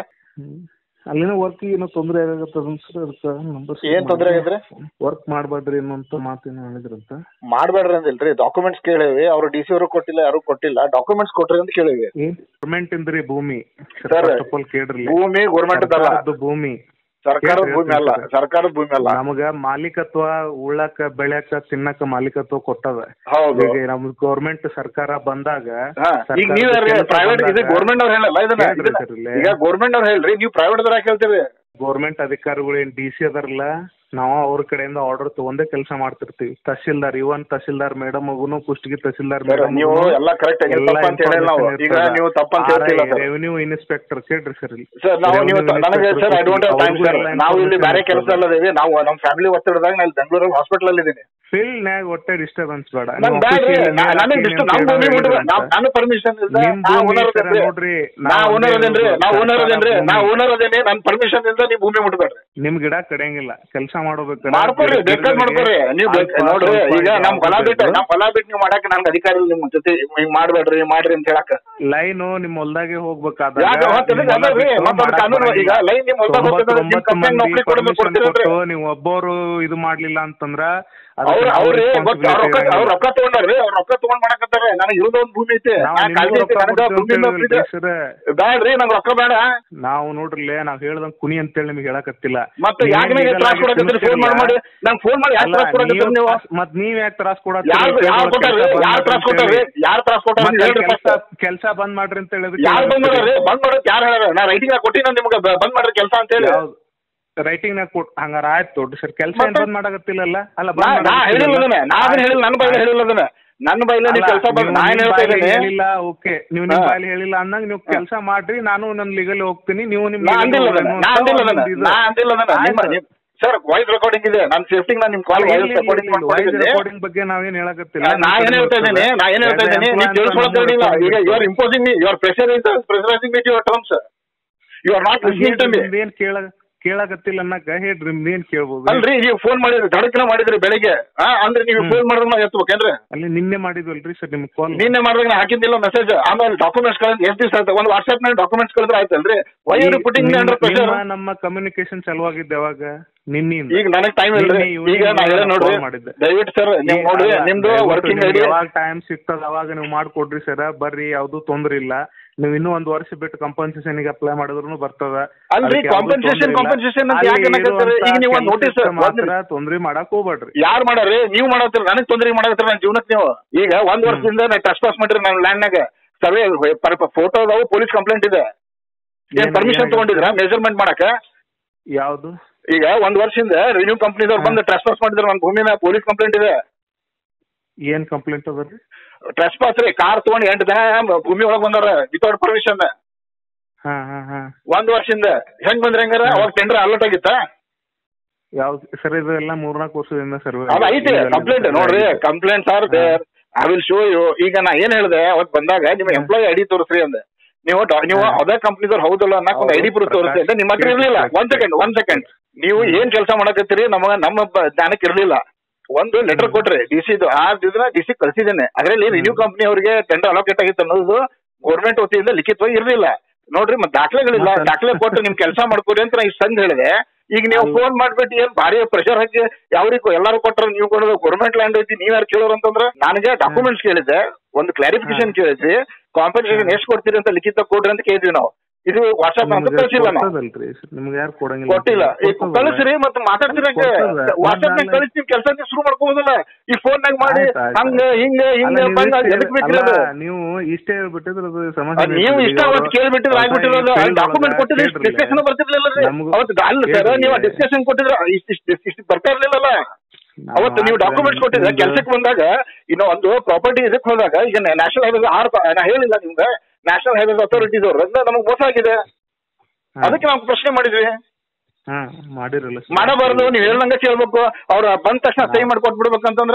ಅಲ್ಲಿನ ವರ್ಕ್ ಏನೋ ತೊಂದರೆ ಆಗತ್ತದ ಸರ್ ಅದಕ್ಕೆ ನಂಬರ್ ಏನ್ ತೊಂದ್ರೆ ಆಗೈತ್ರಿ? ವರ್ಕ್ ಮಾಡಬೇಡ್ರಿ ಅನ್ನೋ ಅಂತ ಮಾತೇನೋ ಹೇಳಿದ್ರಂತ ಮಾಡ್ಬೇಡ್ರಿ ಅಂದಿಲ್ರಿ ಡಾಕ್ಯುಮೆಂಟ್ಸ್ ಕೇಳಿವಿ ಅವ್ರು ಡಿ ಸಿ ಅವರು ಕೊಟ್ಟಿಲ್ಲ ಯಾರು ಕೊಟ್ಟಿಲ್ಲ ಡಾಕ್ಯುಮೆಂಟ್ಸ್ ಕೊಟ್ರಿ ಅಂತ ಕೇಳಿವಿ ಏನ್ ಗೌರ್ಮೆಂಟ್ ಇಂದ್ರಿ ಭೂಮಿ Sir, ಫಸ್ಟ್ ಆಫ್ ಆಲ್ ಕೇಳ್ರಿ ಭೂಮಿ ಗೌರ್ಮೆಂಟ್ ಅಲ್ಲ ಸರ್ಕಾರದ್ದು ಭೂಮಿ ಸರ್ಕಾರದ ಕೇಳ್ರಿ, ಭೂಮಿ ಅಲ್ಲ ಹೇಳ್ತೀನಿ ಸರ್ಕಾರದ ಭೂಮಿ ಅಲ್ಲ ನಮಗ ಮಾಲೀಕತ್ವ ಉಳ್ಳಾಕ ಬೆಳ್ಯಾಕ ತಿನ್ನಕ ಮಾಲೀಕತ್ವ ಕೊಟ್ಟದ ಹೌದು ಈಗ ನಮ್ ಗೌರ್ಮೆಂಟ್ ಸರ್ಕಾರ ಬಂದಾಗ ಹಾ, ಈಗ ನೀವ್ ಪ್ರೈವೇಟ್ ಇದು ಗೌರ್ಮೆಂಟ್ ಅವ್ರು ಹೇಳಲ್ಲ ಇದನ್ನ ಕೇಳ್ರಿ ಇದನ್ನ- sir ಇಲ್ಲೇ. ಈಗ ಗೌರ್ಮೆಂಟ್ ಅವ್ರು ಹೇಳ್ರಿ ನೀವು ಪ್ರೈವೇಟ್ ದರ ಹೇಳ್ತೀರಿ ಗೌರ್ಮೆಂಟ್ ಅಧಿಕಾರಿಗಳು ಏನ್ ಡಿ ಸಿ ಅದಾರಲ್ಲ ನಾವು ಅವ್ರ ಕಡೆಯಿಂದ ಆರ್ಡರ್ ತಗೊಂಡೇ ಕೆಲಸ ಮಾಡ್ತಿರ್ತೀವಿ ತಹಶೀಲ್ದಾರ್ ಇವನ್ ತಹಶೀಲ್ದಾರ್ ಮೇಡಮ್ ಮಗುನು ಕುಷ್ಟಗಿ ತಹಶೀಲ್ದಾರ್ ಸರ್ ಮೇಡಮ್ ನೀವು ಎಲ್ಲ ಕರೆಕ್ಟ್ ಆಗಿ ತಪ್ಪ ಅಂತ ಹೇಳಿಲ್ಲ ನಾವು ಈಗ ನೀವು ತಪ್ಪ ಅಂತ ಹೇಳ್ತಿಲ್ಲ ಸರ್ ರೆವಿನ್ಯೂ ಇನ್ಸ್ಪೆಕ್ಟರ್ ಕೇಳ್ರಿ ಸರ್ ಇಲ್ಲಿ ಸರ್ ನಾವು ನೀವು Revenue ನನಗೆ inspector sir I don't have time ಅವ್ರಿಗೂ ಸರ್ ಎಲ್ಲ ನಾವು ಇಲ್ಲಿ ಬೇರೆ information ಕೆಲಸ ಅಲ್ಲದೇವಿ ನಾವು ನಮ್ಮ ಫ್ಯಾಮಿಲಿ ಒತ್ತಡದಾಗ ನಾನು ಬೆಂಗಳೂರಲ್ಲಿ ಹಾಸ್ಪಿಟಲ್ ಅಲ್ಲಿ ಇದ್ದೀನಿ ಫೀಲ್ಡ್ ನಾಗ ಒಟ್ಟೆ ಡಿಸ್ಟರ್ಬೆನ್ಸ್ ಬೇಡ ನನ್ ಬ್ಯಾಡ್ರಿ ನನಗೆ ಡಿಸ್ಟರ್ಬ್ ನಮ್ಮ ಭೂಮಿ ಬಿಟ್ಟು ನಾನು ಪರ್ಮಿಷನ್ ಇಲ್ಲ ನಿಮ್ ನಾ ಭೂಮಿ ಓನರ್ ಸರ ಅದೇನ್ರಿ ನೋಡ್ರಿ ನಾ ನಾವ್ ಓನರ್ ಒಂದೇ ಅದೇನ್ರಿ ನಾ ಇರೋದು. ಓನರ್ ಅದೇನ್ರಿ ನಾ ಭೂಮಿ. ಓನರ್ ಅದೇನಿ ನನ್ನ ಪರ್ಮಿಷನ್ ಇಂದ ನೀವು ಭೂಮಿ ಮುಟ್ಬೇಡ್ರಿ ನಿಮ್ ಗಿಡ ಕಡಿಯಂಗಿಲ್ಲ ಕೆಲಸ ಮಾಡ್ಬೇಕು ಮಾಡ್ಕೊರಿ ಬೇಕಾದ್ ಮಾಡ್ಕೊರಿ ನೀವು ಬೇಕ್- ನೋಡ್ರಿ ಈಗ ನಮ್ ಹೊಲ ಬಿಟ್ಟು ನಮ್ ಹೊಲ ಬಿಟ್ಟು ನೀವು ಮಾಡಕ್ ನನ್ಗೆ ಅಧಿಕಾರ ಇಲ್ಲ ನಿಮ್ ಜೊತೆ ಹಿಂಗ್ ಮಾಡ್ಬೇಡ್ರಿ ಮಾಡ್ರಿ ಅಂತ ಹೇಳಕ್ ಲೈನು ನಿಮ್ ಹೊಲ್ದಾಗೆ ಹೋಗ್ಬೇಕಾದಾಗ ಯಾಕೆ ಹೋಗ್ತದೆ ನಿಮ್ ಹೊಲ ಅಲ್ಲರಿ ಬಿಟ್ಟು ಮತ್ತೆ ಮಾಡಕ್ ಕಾನೂನು ಈಗ ಬರಂಗಿಲ್ಲ. ಲೈನ್ ನಿಮ್ ಹೊಲ್ದಾಗ ತೊಂಬತ್ತು ಹೋಗ್ತದೆ ನಿಮ್ ಒಂಬತ್ತು ಕಂಪ್ನಿ ಮಂದಿ ನೌಕರಿ ಕೊಡೋದು permission ಕೊಡ್ತೀರಲ್ರಿ ಕೊಟ್ಟು ನೀವು ಒಬ್ಬರು ಇದು ಮಾಡ್ಲಿಲ್ಲ ಅಂತಂದ್ರ ಅದಕ್ಕೆ ಅವ್ರ ನಾವು ಅವ್ರಿ ಗೊತ್ತ ಅವ್ರ ರೊಕ್ಕ responsibility ಅವ್ರ ರೊಕ್ಕ ತಗೊಂಡಾರ್ರಿ ಅವ್ರ ರೊಕ್ಕ ತಗೊಂಡ್ ಮಾಡಕತ್ತಾರ ನನಗೆ ಇರೋದ ಒಂದ್ ಭೂಮಿ ಐತಿ ನಾವು ನಾ ನಿಮ್ಗೂ ಕಾಳಜಿ ಐತಿ ರೊಕ್ಕ ನನಗ ಕೊಡ್ತೀವಿ ಭೂಮಿ ಅಂತ ನೌಕರಿ ಇದೆ. ಹೇಳಿದ್ರಿ ಸರ್. ಬ್ಯಾಡ್ರಿ ನಂಗೆ ರೊಕ್ಕ ಬೇಡ ನಾವು ನೋಡ್ರಿಲ್ಲೇ ನಾವ್ ಹೇಳ್ದಂಗ್ ಕುನಿ ಅಂತೇಳಿ ನಿಮ್ಗೆ ಹೇಳಕತ್ತಿಲ್ಲ ಮತ್ತೆ ಯಾಕೆ ನನಗೆ ತ್ರಾಸ ಕೊಡಕತ್ತೀರಿ ಫೋನ್ ಮಾಡಿ ಮಾಡಿ ನಂಗೆ ಫೋನ್ ಮಾಡಿ ಯಾಕೆ ತ್ರಾಸ ಕೊಡಕತ್ತೀರಿ ನೀವು ಮತ್ ನೀವ್ ಯಾಕೆ ತ್ರಾಸ ಯಾರು ಯಾರು ಕೊಟ್ಟಾರ್ರಿ ಯಾರು ತ್ರಾಸ ಕೊಟ್ಟಾರ್ರಿ ಯಾರು ತ್ರಾಸ ಕೊಟ್ಟಾರ ಹೇಳ್ರಿ ಕೆಲಸ ಫಸ್ಟ್ ಕೆಲಸ ಬಂದ್ ಮಾಡ್ರಿ ಅಂತ ಹೇಳಿದ್ರೆ ಯಾರು ಬಂದ್ ಮಾಡ್ರಿ ಬಂದ್ ಮಾಡೋಕ್ ಯಾರು ಹೇಳ್ಯಾರ ನಾ ರೈಟಿಂಗ್ ಕೊಟ್ಟಿನ ನಿಮ್ಗೆ ಬ- ಬಂದ್ ಮಾಡ್ರಿ ಕೆಲಸ ಅಂತ ಹೇಳಿ ರೈಟಿಂಗ್ ನಾಗ ಕೊಟ್ ಹಂಗಾರ ಆಯ್ತು ದೊಡ್ಡ ಸರ್ ಕೆಲಸ ಏನ್ ಮತ್ತೆ? ಬಂದ್ ಮಾಡಕತ್ತಿಲ್ಲಲ್ಲ ಅಲ್ಲ ನಾ ಬಂದ್ ನಾ ಹೇಳಿಲ್ಲ ಅದನ್ನ ನಾ ಅದನ್ನ ಹೇಳಿಲ್ಲ ನನ್ನ ಬಾಯಿಲೆ ಹೇಳಿಲ್ಲ ಅದನ್ನ ನನ್ನ ಬಾಯಿಲೆ ನೀವು ಕೆಲಸ ಬಂದ್ ನಾ ಏನ್ ಹೇಳ್ತಾ ಇದ್ದೀನಿ ಹೇಳಿಲ್ಲ ಓಕೆ ನೀವು ನಿಮ್ ಹಾ. ಬಾಯಲ್ಲಿ ಹೇಳಿಲ್ಲ ಅಂದಂಗ ನೀವು ಕೆಲಸ ಮಾಡ್ರಿ ನಾನು ನನ್ನ ಲೀಗಲ್ ಹೋಗ್ತೀನಿ ನೀವು ನಿಮ್ ನಾ legal ಅಂದಿಲ್ಲ ಅದನ್ನ ಹೋಗ್ರಿ ನಾ ಅನ್ನೋ ಅಂದಿಲ್ಲ ಒಂದು ಅದನ್ನ ಇದು. ನಾ ಅಂದಿಲ್ಲ ಅದನ್ನ ನಿಮ್ಮ ಆಯ್ತು. ಸರ್ ವಾಯ್ಸ್ ರೆಕಾರ್ಡಿಂಗ್ ಇದೆ ನನ್ನ ಸೇಫ್ಟಿ ನಾನು ನಿಮ್ ಕಾಲ್ ವಾಯ್ಸ್ ರೆಕಾರ್ಡಿಂಗ್ ವಾಯ್ಸ್ ಮಾಡ್ಕೊಂಡಿದ್ದೀನಿ ರೆಕಾರ್ಡಿಂಗ್ ಬಗ್ಗೆ ನಾವೇನ್ ಹೇಳಕತ್ತಿಲ್ಲ ನಾ ಏನ್ ಹೇಳ್ತಾ ಇದ್ದೀನಿ ನಾ ಏನ್ ಹೇಳ್ತಾ ಇದ್ದೀನಿ ನೀವು ಕೇಳಿಸ್ಕೊಳ್ತಿರಲಿಲ್ಲ ಈಗ you are imposing me you are pressure is pressurizing me your terms you are not listening to me ಏನ್ ಕೇಳ ಕೇಳಕತ್ತಿಲ್ಲ ಅನ್ನಕ ಹೇಳ್ರಿ ನಿಮ್ದೇನ್ ಕೇಳ್ಬೋದು ಅಲ್ರಿ ನೀವು ಫೋನ್ ಮಾಡಿದ್ರಿ ಧಡಕ್ನ ಮಾಡಿದ್ರಿ ಬೆಳಿಗ್ಗೆ ಆ ಅಂದ್ರೆ ನೀವು ಫೋನ್ ಮಾಡಿದ್ರೆ ನಾ ಎತ್ತಬೇಕೇನ್ರಿ ಅಲ್ಲಿ ನಿನ್ನೆ ಮಾಡಿದ್ವಲ್ರಿ ಸರ್ ನಿಮ್ಗೆ ಕಾಲ್ ನಿನ್ನೆ ಮಾಡಿದಾಗ ನಾ ಹಾಕಿದ್ದಿಲ್ಲ ಮೆಸೇಜ್ ಆಮೇಲೆ ಡಾಕ್ಯುಮೆಂಟ್ಸ್ ಕಳಿದ್ರೆ ಎಷ್ಟು ದಿವಸ ಆಯ್ತು ಒಂದು ವಾಟ್ಸ್ಆಪ್ ನಲ್ಲಿ ಡಾಕ್ಯುಮೆಂಟ್ಸ್ ಕಳಿದ್ರೆ ಆಯ್ತಲ್ರಿ why are putting me under pressure ನಿಮ್ಮ ನಮ್ಮ ಕಮ್ಯುನಿಕೇಶನ್ ಚಲುವಾಗಿದ್ದೆ ಯಾವಾಗ ನಿನ್ನಿಂದ ಈಗ ನನಗೆ ಟೈಮ್ ಇಲ್ರಿ ನಿನ್ನೆ ಇವ್ನಿಗೆ ಈಗ ನಾ ಹೇಳ ನೋಡ್ರಿ call ಮಾಡಿದ್ದೆ. ದಯವಿಟ್ಟು ಸರ್ ನೀವು ನೋಡ್ರಿ ನಿಮ್ದು ವರ್ಕಿಂಗ್ ಐಡಿ ಯಾವಾಗ ಟೈಮ್ ಸಿಗ್ತದ ಅವಾಗ ನೀವು ಮಾಡ್ಕೊಡ್ರಿ ಸರ್ ಬರ್ರಿ ಯಾವ್ದು ತೊಂದ್ರೆ ಇಲ್ಲ ನೀವು ಇನ್ನೂ ಒಂದ್ ವರ್ಷ ಬಿಟ್ಟು compensation ಗೆ ಅಪ್ಲೈ ಮಾಡಿದ್ರು ಬರ್ತದ ಅಲ್ರಿ, ಅದಕ್ಕೆ ಯಾವ್ದು compensation, ತೊಂದ್ರೆ ಇಲ್ಲ. compensation ಅಂತ ಅಲ್ಲಿ ಯಾಕೆ ಅನ್ನಕತ್ತೀರಿ? ಈಗ ನೀವು ಒಂದ್ ಇರುವಂತ notice- ಕೆಲ್ಸಕ್ಕೆ ಮಾತ್ರ ತೊಂದ್ರೆ ಮಾಡಕ್ ಹೋಗ್ಬೇಡ್ರಿ ಯಾರು ಮಾಡಾರಿ ನೀವು ಮಾಡತ್ತೀರಿ ನನಗೆ ತೊಂದರೆ ಮಾಡತ್ತೀರಿ ನನ್ನ ಜೀವನಕ್ಕೆ ನೀವು ಈಗ ಒಂದ್ ವರ್ಷದಿಂದ ನಾ ಟಚ್ ಪಾಸ್ ಮಾಡಿರಿ ನನ್ನ ಲ್ಯಾಂಡ್ನಾಗ ಸರ್ವೆ ಫೋಟೋ ಅದಾವು ಪೊಲೀಸ್ ಕಂಪ್ಲೇಂಟ್ ಇದೆ ಏನ್ ಏನ್- ಪರ್ಮಿಷನ್ ಏನಾಗಿದೆ? ತಗೊಂಡಿದ್ರ ಮೆಜರ್ಮೆಂಟ್ ಮಾಡಕ ಯಾವ್ದು ಈಗ ಒಂದ್ ವರ್ಷದಿಂದ ರೆನ್ಯೂ ಕಂಪ್ನಿದವ್ರು ಬಂದು ಟ್ರೆಸ್ ಪಾಸ್ ಮಾಡಿದ್ರು ನನ್ನ ಭೂಮಿನ ಪೊಲೀಸ್ ಕಂಪ್ಲೇಂಟ್ ಇದೆ ಏನ್ ಕಂಪ್ಲೇಂಟ್ ಅದರಿ ಟ್ರೆಸ್ ಪಾಸ್ ರೀ ಕಾರ್ ತಗೊಂಡ್ ಎಂಟು ದಿನ ಭೂಮಿ ಒಳಗ್ ಬಂದಾರ ವಿತೌಟ್ ಪರ್ಮಿಷನ್ ಹಾ ಹಾ ಹಾ ಒಂದ್ ವರ್ಷದಿಂದ ಹೆಂಗ್ ಬಂದ್ರೆ ಹೆಂಗಾರ ಅವಾಗ ಟೆಂಡರ್ ಅಲರ್ಟ್ ಆಗಿತ್ತಾ ಯಾವ್ದು ಸರ್ ಇದೆಲ್ಲ ಮೂರ್ನಾಲ್ಕು ವರ್ಷದಿಂದ ಸರ್ವೆ ಅದು ಐತಿ ಕಂಪ್ಲೇಂಟ್ ನೋಡ್ರಿ complaints are there I will show you ಈಗ ನಾ ಏನ್ ಹೇಳ್ದೆ ಅವತ್ ಬಂದಾಗ ನಿಮ್ಮ ಎಂಪ್ಲಾಯ್ ಐಡಿ ತೋರಿಸ್ರಿ ಅಂದೆ ನೀವು ಡಾ- ನೀವು ಅದೇ ಕಂಪ್ನಿದವ್ರು ಹೌದಲ್ಲ ಅನ್ನಕ್ ಒಂದು ಐಡಿ ಪ್ರೂಫ್ ತೋರಿಸ್ರಿ ಅಂತ ನಿಮ್ಮ ಹತ್ರ ಇರ್ಲಿಲ್ಲ ಒಂದ್ ಸೆಕೆಂಡ್ ಒಂದ್ ಸೆಕೆಂಡ್ ನೀವು ಏನ್ ಕೆಲಸ ಮಾಡಕತ್ತೀರಿ ನಮಗ ನಮ್ಮ ಬ- ಜ್ಞಾನಕ್ಕೆ ಇರ್ಲಿಲ್ಲ ಒಂದು ಲೆಟರ್ ಕೊಟ್ರಿ ಡಿ ಸಿ ಆ ಇದನ್ನ ಡಿ ಸಿ ಕಳ್ಸಿದ್ದೇನೆ ಅದ್ರಲ್ಲಿ ರಿನ್ಯೂ ಕಂಪ್ನಿ ಅವರಿಗೆ ಟೆಂಡರ್ ಅಲೋಕೇಟ್ ಆಗಿತ್ತು ಅನ್ನೋದು ಗೌರ್ಮೆಂಟ್ ವತಿಯಿಂದ ಲಿಖಿತವಾಗಿ ಇರ್ಲಿಲ್ಲ ನೋಡ್ರಿ ಮತ್ತೆ ದಾಖಲೆಗಳಿಲ್ಲ ಮತ್ತೆ- ದಾಖಲೆ ಕೊಟ್ಟು ನಿಮ್ ಕೆಲಸ ಮಾಡ್ಕೊರಿ ಅಂತ ನಾ ಇಷ್ಟು ಸಂದ್ ಹೇಳಿದೆ ಈಗ ನೀವು ಫೋನ್ ಮಾಡ್ಬಿಟ್ಟು ಏನ್ ಭಾರಿ ಪ್ರೆಷರ್ ಹಾಕಿ ಯಾವ್ರಿಗೂ ಎಲ್ಲಾರು ಕೊಟ್ರ ನೀವು ಕೊಡೋದು ಗೌರ್ಮೆಂಟ್ ಲ್ಯಾಂಡ್ ಐತಿ ನೀವ್ ಯಾರು ಕೇಳೋರು ಅಂತಂದ್ರೆ ನನಗೆ ಡಾಕ್ಯುಮೆಂಟ್ಸ್ ಕೇಳಿದ್ದೆ ಒಂದು ಕ್ಲಾರಿಫಿಕೇಶನ್ ಕೇಳಿದ್ವಿ ಕಾಂಪನ್ಸೇಷನ್ ಎಷ್ಟು ಕೊಡ್ತೀರಿ ಅಂತ ಲಿಖಿತ ಕೊಡ್ರಿ ಅಂತ ಕೇಳಿದ್ವಿ ನಾವು ಇದು ವಾಟ್ಸ್ಆಪ್ ಅಂತ ಕಳ್ಸಿಲ್ಲ ನಾವು ಕೊಡ್ತದಲ್ರಿ ನಿಮ್ಗೆ ಯಾರು ಕೊಡಂಗಿಲ್ಲ ಕೊಟ್ಟಿಲ್ಲ ಈಗ ಕೊಡ್ತದಲ್ಲ. ಕಳಿಸ್ರಿ ಮತ್ತೆ ಮಾತಾಡ್ತೀರ ಕೊಡ್ತದ. ವಾಟ್ಸ್ಆಪ್ ನಾಗ ನಾನು- ಕಳಿಸಿ ನಿಮ್ ಕೆಲಸ ಶುರು ಮಾಡ್ಕೋಬೋದಲ್ಲ ಈ ಫೋನ್ ನಾಗ ಮಾಡಿ ಆಯ್ತ್ ಆಯ್ತ್ ಹಂಗ ಹಿಂಗ ಅಲ್ಲ, ಹಿಂಗ ನೀವು ಬಂದ ಇಷ್ಟೇ- ಎದಕ್ ಬೇಕಿಲ್ಲ ಅಲ್ಲ, ನೀವು ಇಷ್ಟೇ ಹೇಳ್ಬಿಟ್ಟಿದ್ರೆ ಅದು ಸಮಸ್ಯೆ ಅದ್ ನೀವು ಇಷ್ಟ ಅವತ್ತು ಕೇಳ್ಬಿಟ್ಟಿದ್ರೆ ಆಗ್ಬಿಟ್ಟಿರೋದು ಡಾಕ್ಯುಮೆಂಟ್ ಕೊಟ್ಟಿದ್ರೆ ಡಿಸ್ಕಷನ್ ಬರ್ತಿರ್ಲಿಲ್ಲ ರೀ ನಮ್ಗೂ- ಅವತ್ತು ಅಲ್ಲ ಸರ್ ಕೇಳ್ರಿ. ನೀವು ಡಿಸ್ಕಷನ್ ಕೊಟ್ಟಿದ್ರೆ ಇಷ್ಟು ಇಷ್ಟು ಬರ್ತಾ ಇರ್ಲಿಲ್ಲಲ್ಲ ಅವತ್ತು ನೀವು ಡಾಕ್ಯುಮೆಂಟ್ಸ್ ಕೊಟ್ಟಿದ್ರೆ ಕೆಲ್ಸಕ್ಕೆ ಬಂದಾಗ ಇನ್ನು ಒಂದು ಪ್ರಾಪರ್ಟಿ ಇದಕ್ಕೆ ಹೋದಾಗ ಈಗ ನ್ಯಾಷನಲ್ ಹೈವೇ ಆರ್ ನಾ ಹೇಳಿಲ್ಲ ನಿಮ್ಗೆ ನ್ಯಾಷನಲ್ ಹೈವೇಸ್ ಅಥಾರಿಟೀಸ್ ಅವರು ಅದನ್ನ ನಮಗೆ ಮೋಸ ಆಗಿದೆ ಹಾ. ಅದಕ್ಕೆ ನಾವು ಪ್ರಶ್ನೆ ಮಾಡಿದ್ವಿ ಹಾ ಮಾಡಿರಲ್ಲ ಸರ್ ಮಾಡಬಾರ್ದು ನೀವು ಹೇಳ್ದಂಗೆ ಕೇಳ್ಬೇಕು ಅವ್ರು ಬಂದ ತಕ್ಷಣ ಸಹಿ ಮಾಡಿ ಕೊಟ್ಬಿಡ್ಬೇಕಂತಂದ್ರೆ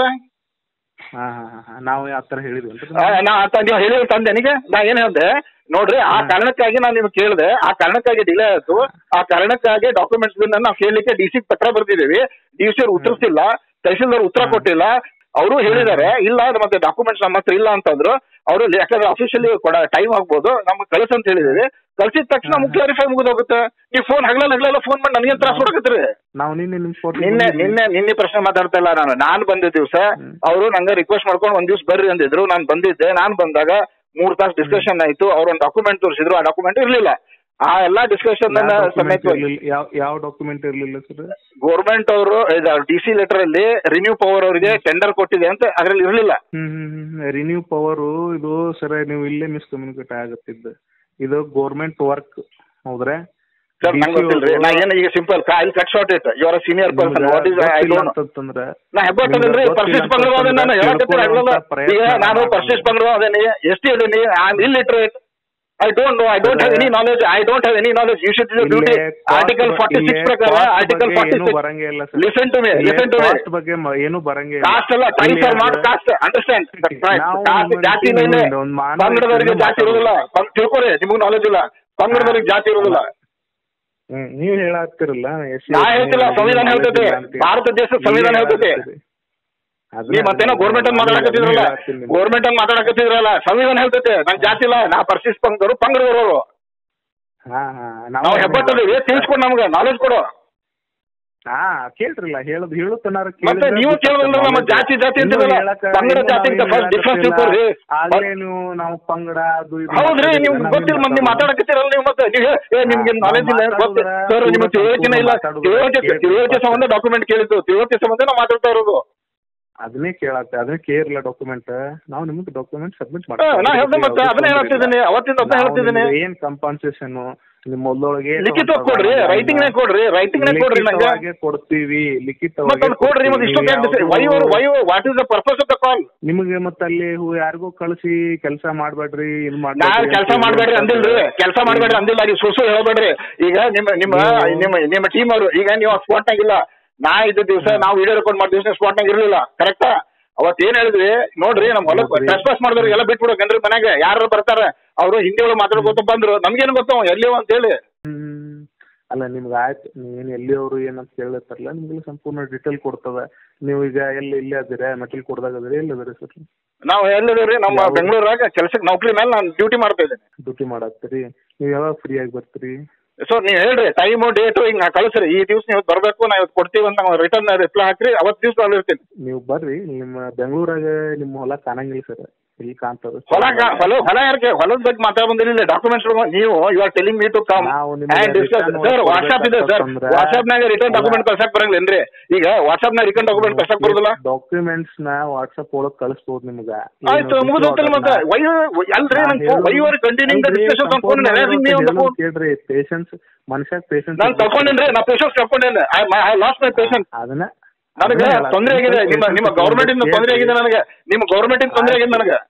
ಹಾ ಹಾ ಹಾ, ಹಾ ನಾವು ಆ ಥರ ಹೇಳಿದ್ವಿ ಆ, ನಾ ಆತ ನೀವು ಹೇಳಿ ತಂದೆ ನನಗೆ ನಾ ಏನ್ ಹೇಳ್ದೆ ನೋಡ್ರಿ ಆ ಕಾರಣಕ್ಕಾಗಿ ನಾನು ನಿಮ್ಗೆ ಕೇಳಿದೆ ಆ ಕಾರಣಕ್ಕಾಗಿ ಡಿಲೇ ಆಯ್ತು ಆ ಕಾರಣಕ್ಕಾಗಿ ಡಾಕ್ಯುಮೆಂಟ್ಸ್ ನಾವು ಕೇಳಲಿಕ್ಕೆ ಡಿ ಸಿ ಪತ್ರ ಬರ್ದಿದ್ದೀವಿ ಡಿ ಸಿ ಅವ್ರು ಉತ್ತರಿಸಿಲ್ಲ ತಹಸೀಲ್ದಾರ್ ಉತ್ತರ ಕೊಟ್ಟಿಲ್ಲ ಅವರು ಹೇಳಿದ್ದಾರೆ ಇಲ್ಲ ಅದು ಮತ್ತೆ ಡಾಕ್ಯುಮೆಂಟ್ಸ್ ನಮ್ಮ ಹತ್ರ ಇಲ್ಲ ಅಂತಂದ್ರು ಅವರು ಯಾಕಂದ್ರೆ ಅಫಿಷಿಯಲಿ ಕೊಡ ಟೈಮ್ ಆಗ್ಬೋದು ನಮ್ಗೆ ಕಳ್ಸ ಅಂತ ಹೇಳಿದೀವಿ ಕಳ್ಸಿದ ತಕ್ಷಣ ನಮ್ಗೆ ಕ್ಲಾರಿಫೈ ಮುಗಿದೋಗುತ್ತೆ ನೀವು ಫೋನ್ ಹಗಲ ಹಗಲೆಲ್ಲ ಫೋನ್ ಮಾಡಿ ನನಗೆ ತ್ರಾಸ ಹೊಡಕತ್ರಿ ನಾವು ನಿನ್ನೆ ನಿಮ್ಮ ಫೋಟೋ ನಿನ್ನೆ ನಿನ್ನೆ ನಿನ್ನೆ ಪ್ರಶ್ನೆ ಮಾತಾಡ್ತಾ ಇಲ್ಲ ನಾನು ನಾನು ಬಂದ ದಿವಸ ಅವರು ನಂಗೆ ರಿಕ್ವೆಸ್ಟ್ ಮಾಡ್ಕೊಂಡು ಒಂದ್ ದಿವ್ಸ ಬರ್ರಿ ಅಂದಿದ್ರು ನಾನು ಬಂದಿದ್ದೆ ನಾನು ಬಂದಾಗ ಮೂರ್ ತಾಸು ಡಿಸ್ಕಷನ್ ಆಯ್ತು ಅವ್ರು ಒಂದು ಡಾಕ್ಯುಮೆಂಟ್ ತೋರಿಸಿದ್ರು ಆ ಡಾಕ್ಯುಮೆಂಟ್ ಇರ್ಲಿಲ್ಲ ಆ ಎಲ್ಲಾ ಡಿಸ್ಕಷನ್ ಸಮೇತ ಯಾವ ಯಾವ ಡಾಕ್ಯುಮೆಂಟ್ ಇರಲಿಲ್ಲ ಸರ್ ಗೌರ್ಮೆಂಟ್ ಅವರು ಡಿ ಸಿ ಲೆಟರ್ ಅಲ್ಲಿ ರಿನ್ಯೂ ಪವರ್ ಅವರಿಗೆ ಟೆಂಡರ್ ಕೊಟ್ಟಿದೆ ಅಂತ ಅದ್ರಲ್ಲಿ ಇರ್ಲಿಲ್ಲ hmm hmm hmm Renew power ಇದು ಸರ್ ನೀವು ಇಲ್ಲೇ ಮಿಸ್ಕಮ್ಯುನಿಕೇಟ್ ಆಗತ್ತಿದ್ದು ಇದು ಗೋರ್ಮೆಂಟ್ ವರ್ಕ್ ಹೌದ್ರೆ ಸರ್ ನಂಗೆ ಗೊತ್ತಿಲ್ರಿ ನಾ ಏನು ಈಗ simple I cut short it your senior person what is I don't ಅಂತಂದ್ರೆ ನಾ ಹೆಬ್ಬಟ್ಟದಲ್ರಿ ಪರ್ಸಿಸ್ ಬಂದ್ರು ಅದೇ ನಾನು ಹೇಳಕತ್ತೀನಿ ಆಗಲ್ಲ ಈಗ ನಾನು ಪರ್ಸಿಸ್ ಬಂದ್ರು ಅದೇನಿ ಎಷ್ಟು ಇದೀನಿ I am illiterate I don't know I don't have any knowledge I don't have any knowledge you should duty article forty six ಪ್ರಕಾರ ಆರ್ಟಿಕಲ್ ಫಾರ್ಟಿ ಏನು ಸಿಕ್ಸ್ ಬರಂಗೇ ಇಲ್ಲ sir listen to me listen to me caste ಬಗ್ಗೆ ಮ- ಏನು ಬರಂಗೇ ಇಲ್ಲ caste ಅಲ್ಲ time for not caste understand ನಾವು ಕಾಸ್ಟ್ ಜಾತಿ ಒಂದು ಇಲ್ಲ ಒಂದು ಮಾನವ ಕನ್ನಡದವರಿಗೆ ಇದನ್ನ ಜಾತಿ ಇರೋದಿಲ್ಲ ಪಂ- ತಿಳ್ಕೊರಿ ನಿಮಗೂ ನಾಲೆಜ್ ಇಲ್ಲ ಕನ್ನಡದವ್ರಿಗೆ ಜಾತಿ ಇರೋದಿಲ್ಲ ಹ್ಮ್ ನೀವು ಹೇಳಾಗ್ತಿರಲ್ಲ ಎಸ್ ನಾ ಹೇಳ್ತಿಲ್ಲ ಸಂವಿಧಾನ ಹೇಳ್ತೈತೆ ಭಾರತ ದೇಶದ ಸಂವಿಧಾನ ಹೇಳ್ತೈತೆ ನೀವ್ ಮತ್ತೇನೋ ಗೌರ್ಮೆಂಟ್ ಅಂತ ಮಾತಾಡಕತ್ತಿದ್ರಲ್ಲ ಗೌರ್ಮೆಂಟ್ ಅಂತ ಮಾತಾಡಕತ್ತಿದ್ರಲ್ಲ ಸಂವಿಧಾನ ಹೇಳ್ತೈತೆ ನನ್ ಜಾತಿ ಇಲ್ಲ ನಾ ಪರ್ಸಿಸ್ ಪಂಗದವರು ಪಂಗಡದವರು ಹಾ ಹಾ ನಾವು ಹೆಬ್ಬಟ್ಟದೀವಿ ತಿಳಿಸ್ಕೊಡು ನಮ್ಗೆ ನಾಲೆಜ್ ಕೊಡು ಹಾ ಕೇಳ್ರಿಲ್ಲ ಹೇಳದ್ ಹೇಳುತ್ತನಾರ ಮತ್ತೆ ನೀವು ಕೇಳೋದಿಲ್ಲ ನಮ್ಮ ಜಾತಿ ಜಾತಿ ಅಂತಿರಲ್ಲ ಪಂಗಡ ಜಾತಿ ಅಂತ ಫಸ್ಟ್ ಡಿಫ್ರೆನ್ಸ್ ತಿಳ್ಕೊಳ್ರಿ ಆಗ್ಲೇ ನೀವು ನಾವು ಪಂಗಡ ಅದು ಇದು ಹೌದ್ರಿ ಮಾತಾಡಿದ್ರೆ ನಿಮ್ಗೆ ನಮ್ಗೆ ಗೊತ್ತಿಲ್ಲ ಮತ್ತೆ ನೀವು ಮಾತಾಡೋದು. ಮಾತಾಡಕತ್ತೀರಲ್ಲ ನೀವು ಮತ್ತೆ ನೀವು ಏ ನಿಮ್ಗೆ ನಾಲೆಜ್ ಇಲ್ಲ ಗೊತ್ತು ಸರ್ ನಿಮ್ಮ ತಿಳುವಳಿಕೆನೇ ಇಲ್ಲ ತಿಳುವಳಿಕೆ ತಿಳುವಳಿಕೆ ಸಂಬಂಧ ಡಾಕ್ಯುಮೆಂಟ್ ಕೇಳಿದ್ದು ತಿಳುವಳಿಕೆ ಸಂಬಂಧ ನಾವು ಮಾತಾಡ್ತಾ ಇರೋದು ಅದನ್ನೇ ಕೇಳತ್ತೆ ಅದನ್ನೇ ಕೇಳಿಲ್ಲ ಡಾಕ್ಯುಮೆಂಟ್ ನಾವು ನಿಮ್ಗೆ ಡಾಕ್ಯುಮೆಂಟ್ ಸಬ್ಮಿಟ್ ಹಾ, ನಾ ಹೇಳ್ದೆ ಮತ್ತೆ ಅದನ್ನೇ ಹೇಳ್ತಿದ್ದೀನಿ ಅವತ್ತಿಂದ ಅದನ್ನೇ ಹೇಳ್ತಿದ್ದೀನಿ ಏನ್ ಕಂಪನ್ಸೇಷನ್ ನಿಮ್ಮ ಮೊದಲೊಳಗೆ ಲಿಖಿತ ಕೊಡ್ರಿ ರೈಟಿಂಗ್ ನೇ ಕೊಡ್ರಿ ರೈಟಿಂಗ್ ನೇ ಕೊಡ್ರಿ ನಂಗೆ ಲಿಖಿತವಾಗಿ ಕೊಡ್ತೀವಿ ಲಿಖಿತವಾಗಿ ಮತ್ತೆ ಅದು ಕೊಡ್ರಿ ಮತ್ತೆ ಇಷ್ಟು why why what is the purpose of the call ನಿಮಗೆ ಮತ್ತೆ ಅಲ್ಲಿ ಹೂ ಯಾರಿಗೋ ಕಳಿಸಿ ಕೆಲಸ ಮಾಡ್ಬೇಡ್ರಿ ಇದು ನಾನ್ ಕೆಲಸ ಮಾಡ್ಬೇಡ್ರಿ ಅಂದಿಲ್ರಿ ಕೆಲಸ ಮಾಡ್ಬೇಡ್ರಿ ಅಂದಿಲ್ಲ ನೀವು ಸುಸು ಹೇಳ್ಬೇಡ್ರಿ ಈಗ ನಿಮ್ಮ ನಿಮ್ಮ ನಿಮ್ಮ ನಿಮ್ಮ ಟೀಮ್ ಅವರು ಈಗ ನೀವು ಸ್ಪಾಟ್ ನಾಗಿಲ್ಲ ನಾ ಇದ್ದ ದಿವಸ ನಾವು ವಿಡಿಯೋ ರೆಕಾರ್ಡ್ ಮಾಡಿದ ದಿವಸ ಸ್ಪಾಟ್ ನಾಗ ಇರ್ಲಿಲ್ಲ ಕರೆಕ್ಟಾ ಅವತ್ ಏನ್ ಹೇಳಿದ್ವಿ ನೋಡ್ರಿ ನಮ್ ಹೊಲಕ್ ಟ್ರೆಸ್ ಪಾಸ್ ಮಾಡಿದ್ರು ಎಲ್ಲ ಬಿಟ್ಬಿಡ್ಬೇಕನ್ರಿ ಮನೆಗೆ ಯಾರು ಬರ್ತಾರ ಅವರು ಹಿಂದಿ ಒಳಗೆ ಮಾತಾಡ್ಕೊತ ಬಂದ್ರು ನಮ್ಗೇನು ಗೊತ್ತ ಎಲ್ಲಿ ಅಂತ ಹೇಳಿ ಹ್ಮ್. ಅಲ್ಲ ನಿಮ್ಗೆ ಆಯ್ತು ನೀವೇನು ಎಲ್ಲಿಯವರು ಏನಂತ ಕೇಳತ್ತಾರಲ್ಲ ನಿಮ್ಗೆ ಸಂಪೂರ್ಣ ಡೀಟೇಲ್ ಕೊಡ್ತದ ನೀವು ಈಗ ಎಲ್ಲಿ ಇಲ್ಲೇ ಅದಿರ ಮೆಟಲ್ ಕೊಡ್ದಾಗ ಅದಿರಿ ಎಲ್ಲಿ ಅದಿರಿ ಸರ್ ನಾವು ಎಲ್ಲಿದ್ದೀವಿ ನಮ್ಮ ಬೆಂಗಳೂರಾಗ ಕೆಲ್ಸಕ್ಕೆ ನೌಕರಿ ಮೇಲೆ ನಾನು ಡ್ಯೂಟಿ ಮಾಡ್ತಾ ಇದ್ದೀನಿ ಡ್ಯೂಟಿ ಮಾಡಾಕ್ತೀರಿ ನೀವು ಯಾವಾಗ ಫ್ರೀ ಆಗಿ ಬರ್ತೀರಿ ಸೊ ನೀವು ಹೇಳ್ರಿ ಟೈಮು ಡೇಟು ಹಿಂಗೆ ಕಳಿಸ್ರಿ ಈ ದಿವ್ಸ ನೀವು ಬರಬೇಕು ನಾವು ಇವತ್ತು ಕೊಡ್ತೀವಿ ಅಂತ ನಾವು ರಿಟರ್ನ್ ರಿಪ್ಲೈ ಹಾಕ್ರಿ ಅವತ್ತು ದಿವ್ಸ ಅಲ್ಲಿ ಇರ್ತೀನಿ ನೀವು ಬರ್ರಿ ನಿಮ್ಮ ಬೆಂಗಳೂರಾಗ ನಿಮ್ಮ ಹೊಲ ಕಾಣಂಗಿಲ್ಲ ಸರ್ ಇಲ್ಲಿ ಕಾಣ್ತದ ಹೊಲ ಕಾ- ಹೊಲ ಹೊಲ ಯಾರಿಗೆ ಹೊಲದ ಬಗ್ಗೆ ಮಾತಾಡ ಬಂದಿಲ್ಲ ಡಾಕ್ಯುಮೆಂಟ್ಸ್ ನೀವು you are telling me to come ನಾವು ನಿಮ್ಗೆ and discuss return sir WhatsApp ಇದೆ ಸರ್ ಕೊಡ್ಬೇಕಂತಂದ್ರೆ- ವಾಟ್ಸ್ಆಪ್ ನಾಗ ರಿಟರ್ನ್ ಡಾಕ್ಯುಮೆಂಟ್ ಕಳ್ಸಕ್ ಬರಂಗಿಲ್ಲೇನ್ರಿ ಈಗ ವಾಟ್ಸ್ಆಪ್ ನಾಗ ರಿಟರ್ನ್ ಡಾಕ್ಯುಮೆಂಟ್ ಕಳ್ಸಕ್ ಬರೋದಿಲ್ಲ ಡಾಕ್ಯುಮೆಂಟ್ಸ್ ನ ವಾಟ್ಸಪ್ ಒಳಗ್ ಕಳಿಸ್ಬೋದು ನಿಮ್ಗ ಆಯ್ತು ಮುಗಿದೋಗ್ತಿಲ್ಲ ಮತ್ತೆ ವೈ ಅಲ್ರಿ ನನ್ why are continuing the discussion on phone hassling me on the phone ಕೇಳ್ರಿ ಪೇಷನ್ಸ್ ಮನುಷ್ಯ ಪೇಷನ್ಸ್ ನಾನು ತಗೊಂಡೇನ್ರಿ ನಾ ಪೇಷನ್ಸ್ ತಗೊಂಡೇನೆ ಐ ಲಾಸ್ಟ್ ಮೈ ಪೇಷನ್ಸ್ ಅದನ್ನ ನನಗೆ ತೊಂದರೆ ಆಗಿದೆ ನಿಮ್ಮ ನಿಮ್ಮ ಗೌರ್ಮೆಂಟ್ ಇಂದ ತೊಂದರೆ ಆಗಿದೆ ನನಗೆ ನಿಮ್ಮ ಗೌರ್ಮೆಂಟ್ ಇಂದ ತೊಂದರೆ ಆಗಿದೆ ನನಗೆ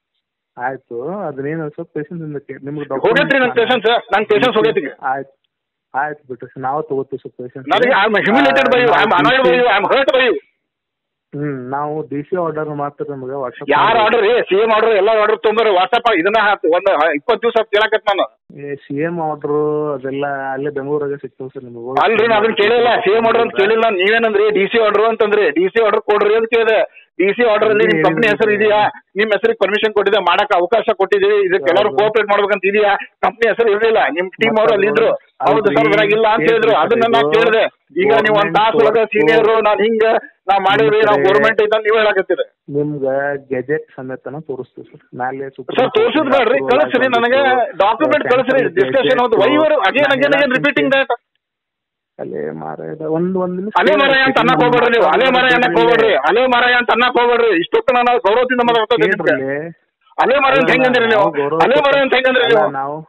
ಆಯ್ತು ಅದನ್ನೇನು ಸ್ವಲ್ಪ ಪೇಷನ್ಸ್ ಇಂದ ಕೇಳಿ ನಿಮ್ಗೆ ಹೋಗೈತ್ರಿ ನನ್ನ ಪೇಷನ್ಸ್ ನನ್ನ ಪೇಷನ್ಸ್ ಹೋಗೈತಿ ಆಯ್ತು ಆಯ್ತು ಬಿಟ್ರಿ sir. ನಾವು ತಗೋತೀವಿ ಸ್ವಲ್ಪ ಪೇಷನ್ಸ್ ನನಗೆ I am humiliated by you I am annoyed by you I am hurt by you hmm ನಾವು ಡಿ ಸಿ ಆರ್ಡರ್ ಮಾತ್ರ ನಮಗೆ ವಾಟ್ಸಪ್ ಯಾರ ಆರ್ಡರ್ ರೀ ಸಿ ಎಂ ಆರ್ಡರ್ ಎಲ್ಲ ಆರ್ಡರ್ ತೊಂಬರ್ರಿ ವಾಟ್ಸಪ್ ಇದನ್ನ ಹಾಕಿ ಒಂದು ಇಪ್ಪತ್ತು ದಿವಸ ಕೇಳಕತ್ ನಾನು ಸಿ ಎಂ ಆರ್ಡರ್ ಅದೆಲ್ಲ ಅಲ್ಲೇ ಬೆಂಗಳೂರಾಗೆ ಸಿಗ್ತಾವ ಸರ್ ನಿಮಗೆ ಅಲ್ರಿ ನಾ ಅದನ್ನ ಕೇಳಿಲ್ಲ ಸಿ ಎಂ ಆರ್ಡರ್ ಅಂತ ಕೇಳಿಲ್ಲ ನೀವೇನಂದ್ರಿ ಡಿ ಸಿ ಆರ್ಡರ್ ಅಂತಂದ್ರಿ ಡಿ ಸಿ ಆರ್ಡರ್ ಕೊಡ್ರಿ ಅಂತ ಕೇಳಿದೆ ಡಿ ಸಿ ಆರ್ಡರ್ ಅಲ್ಲಿ ನಿಮ್ ಕಂಪ್ನಿ ಹೆಸರು ಇದೆಯಾ ನಿಮ್ ಹೆಸರಿಗೆ ಪರ್ಮಿಷನ್ ಕೊಟ್ಟಿದೆ ಮಾಡಕ್ ಅವಕಾಶ ಕೊಟ್ಟಿದೀವಿ ಇದಕ್ಕೆ ಎಲ್ಲರೂ ಕೋಆಪರೇಟ್ ಮಾಡ್ಬೇಕಂತ ಇದೆಯಾ ಕಂಪ್ನಿ ಹೆಸರು ಇರ್ಲಿಲ್ಲ ನಿಮ್ ಟೀಮ್ ಅವರು ಅಲ್ಲಿ ಇದ್ರು ಹೌದು ಸರ್ ಇದ್ರಾಗಿಲ್ಲ ಅಂತ ಹೇಳಿದ್ರು ಅದನ್ನ ನಾ ಕೇಳಿದೆ ಈಗ ನೀವು ಒಂದ್ ತಾಸು ಒಳಗ ಸೀನಿಯರ್ ನಾನ್ ಹಿಂಗ ನಾವ್ ಮಾಡಿವ್ರಿ ನಾವು ಗೌರ್ಮೆಂಟ್ ಐತ ನೀವ್ ಹೇಳಕತ್ತೀರಿ ನಿಮ್ಗ ಗೆಜೆಟ್ ಸಮೇತನ ತೋರಿಸ್ತೀವಿ ಸರ್ ಮ್ಯಾಲೆ ಸರ್ ತೋರ್ಸುದ್ ಬೇಡ್ರಿ ಕಳಿಸ್ರಿ ನನಗೆ ಡಾಕ್ಯುಮೆಂಟ್ ಕಳಿಸ್ರಿ ಡಿಸ್ಕಷನ್ ಹೌದು why are again again again repeating that ಅಲ್ಲೇ ಮಾರಾಯ ಒಂದ್ ಒಂದ್ ನಿಮಿಷ ಅಲೆ ಮರ ಅಂತ ಅನ್ನಕ್ ಹೋಗ್ಬೇಡ್ರಿ ನೀವು ಅಲೆ ಮರ ಅನ್ನಕ್ ಹೋಗ್ಬೇಡ್ರಿ ಅಲೆ ಮರ ಅಂತ ಅನ್ನಕ್ ಹೋಗ್ಬೇಡ್ರಿ ಇಷ್ಟೊತ್ತು ನಾನು ಗೌರವದಿಂದ ಮಾತಾಡ್ತಾ ಇದ್ದೀನಿ ನಿಮ್ಗೆ. ಕೇಳ್ರಿ. ಅಲೆ ಮರ ಅಂತ ಹೆಂಗಂದ್ರಿ ನೀವು ನಾವು ಗೌರವ ಅಲೆ ಮರ ಅಂತ ಹೆಂಗಂದ್ರಿ ಅಲ್ಲ, ನೀವು ನಾವು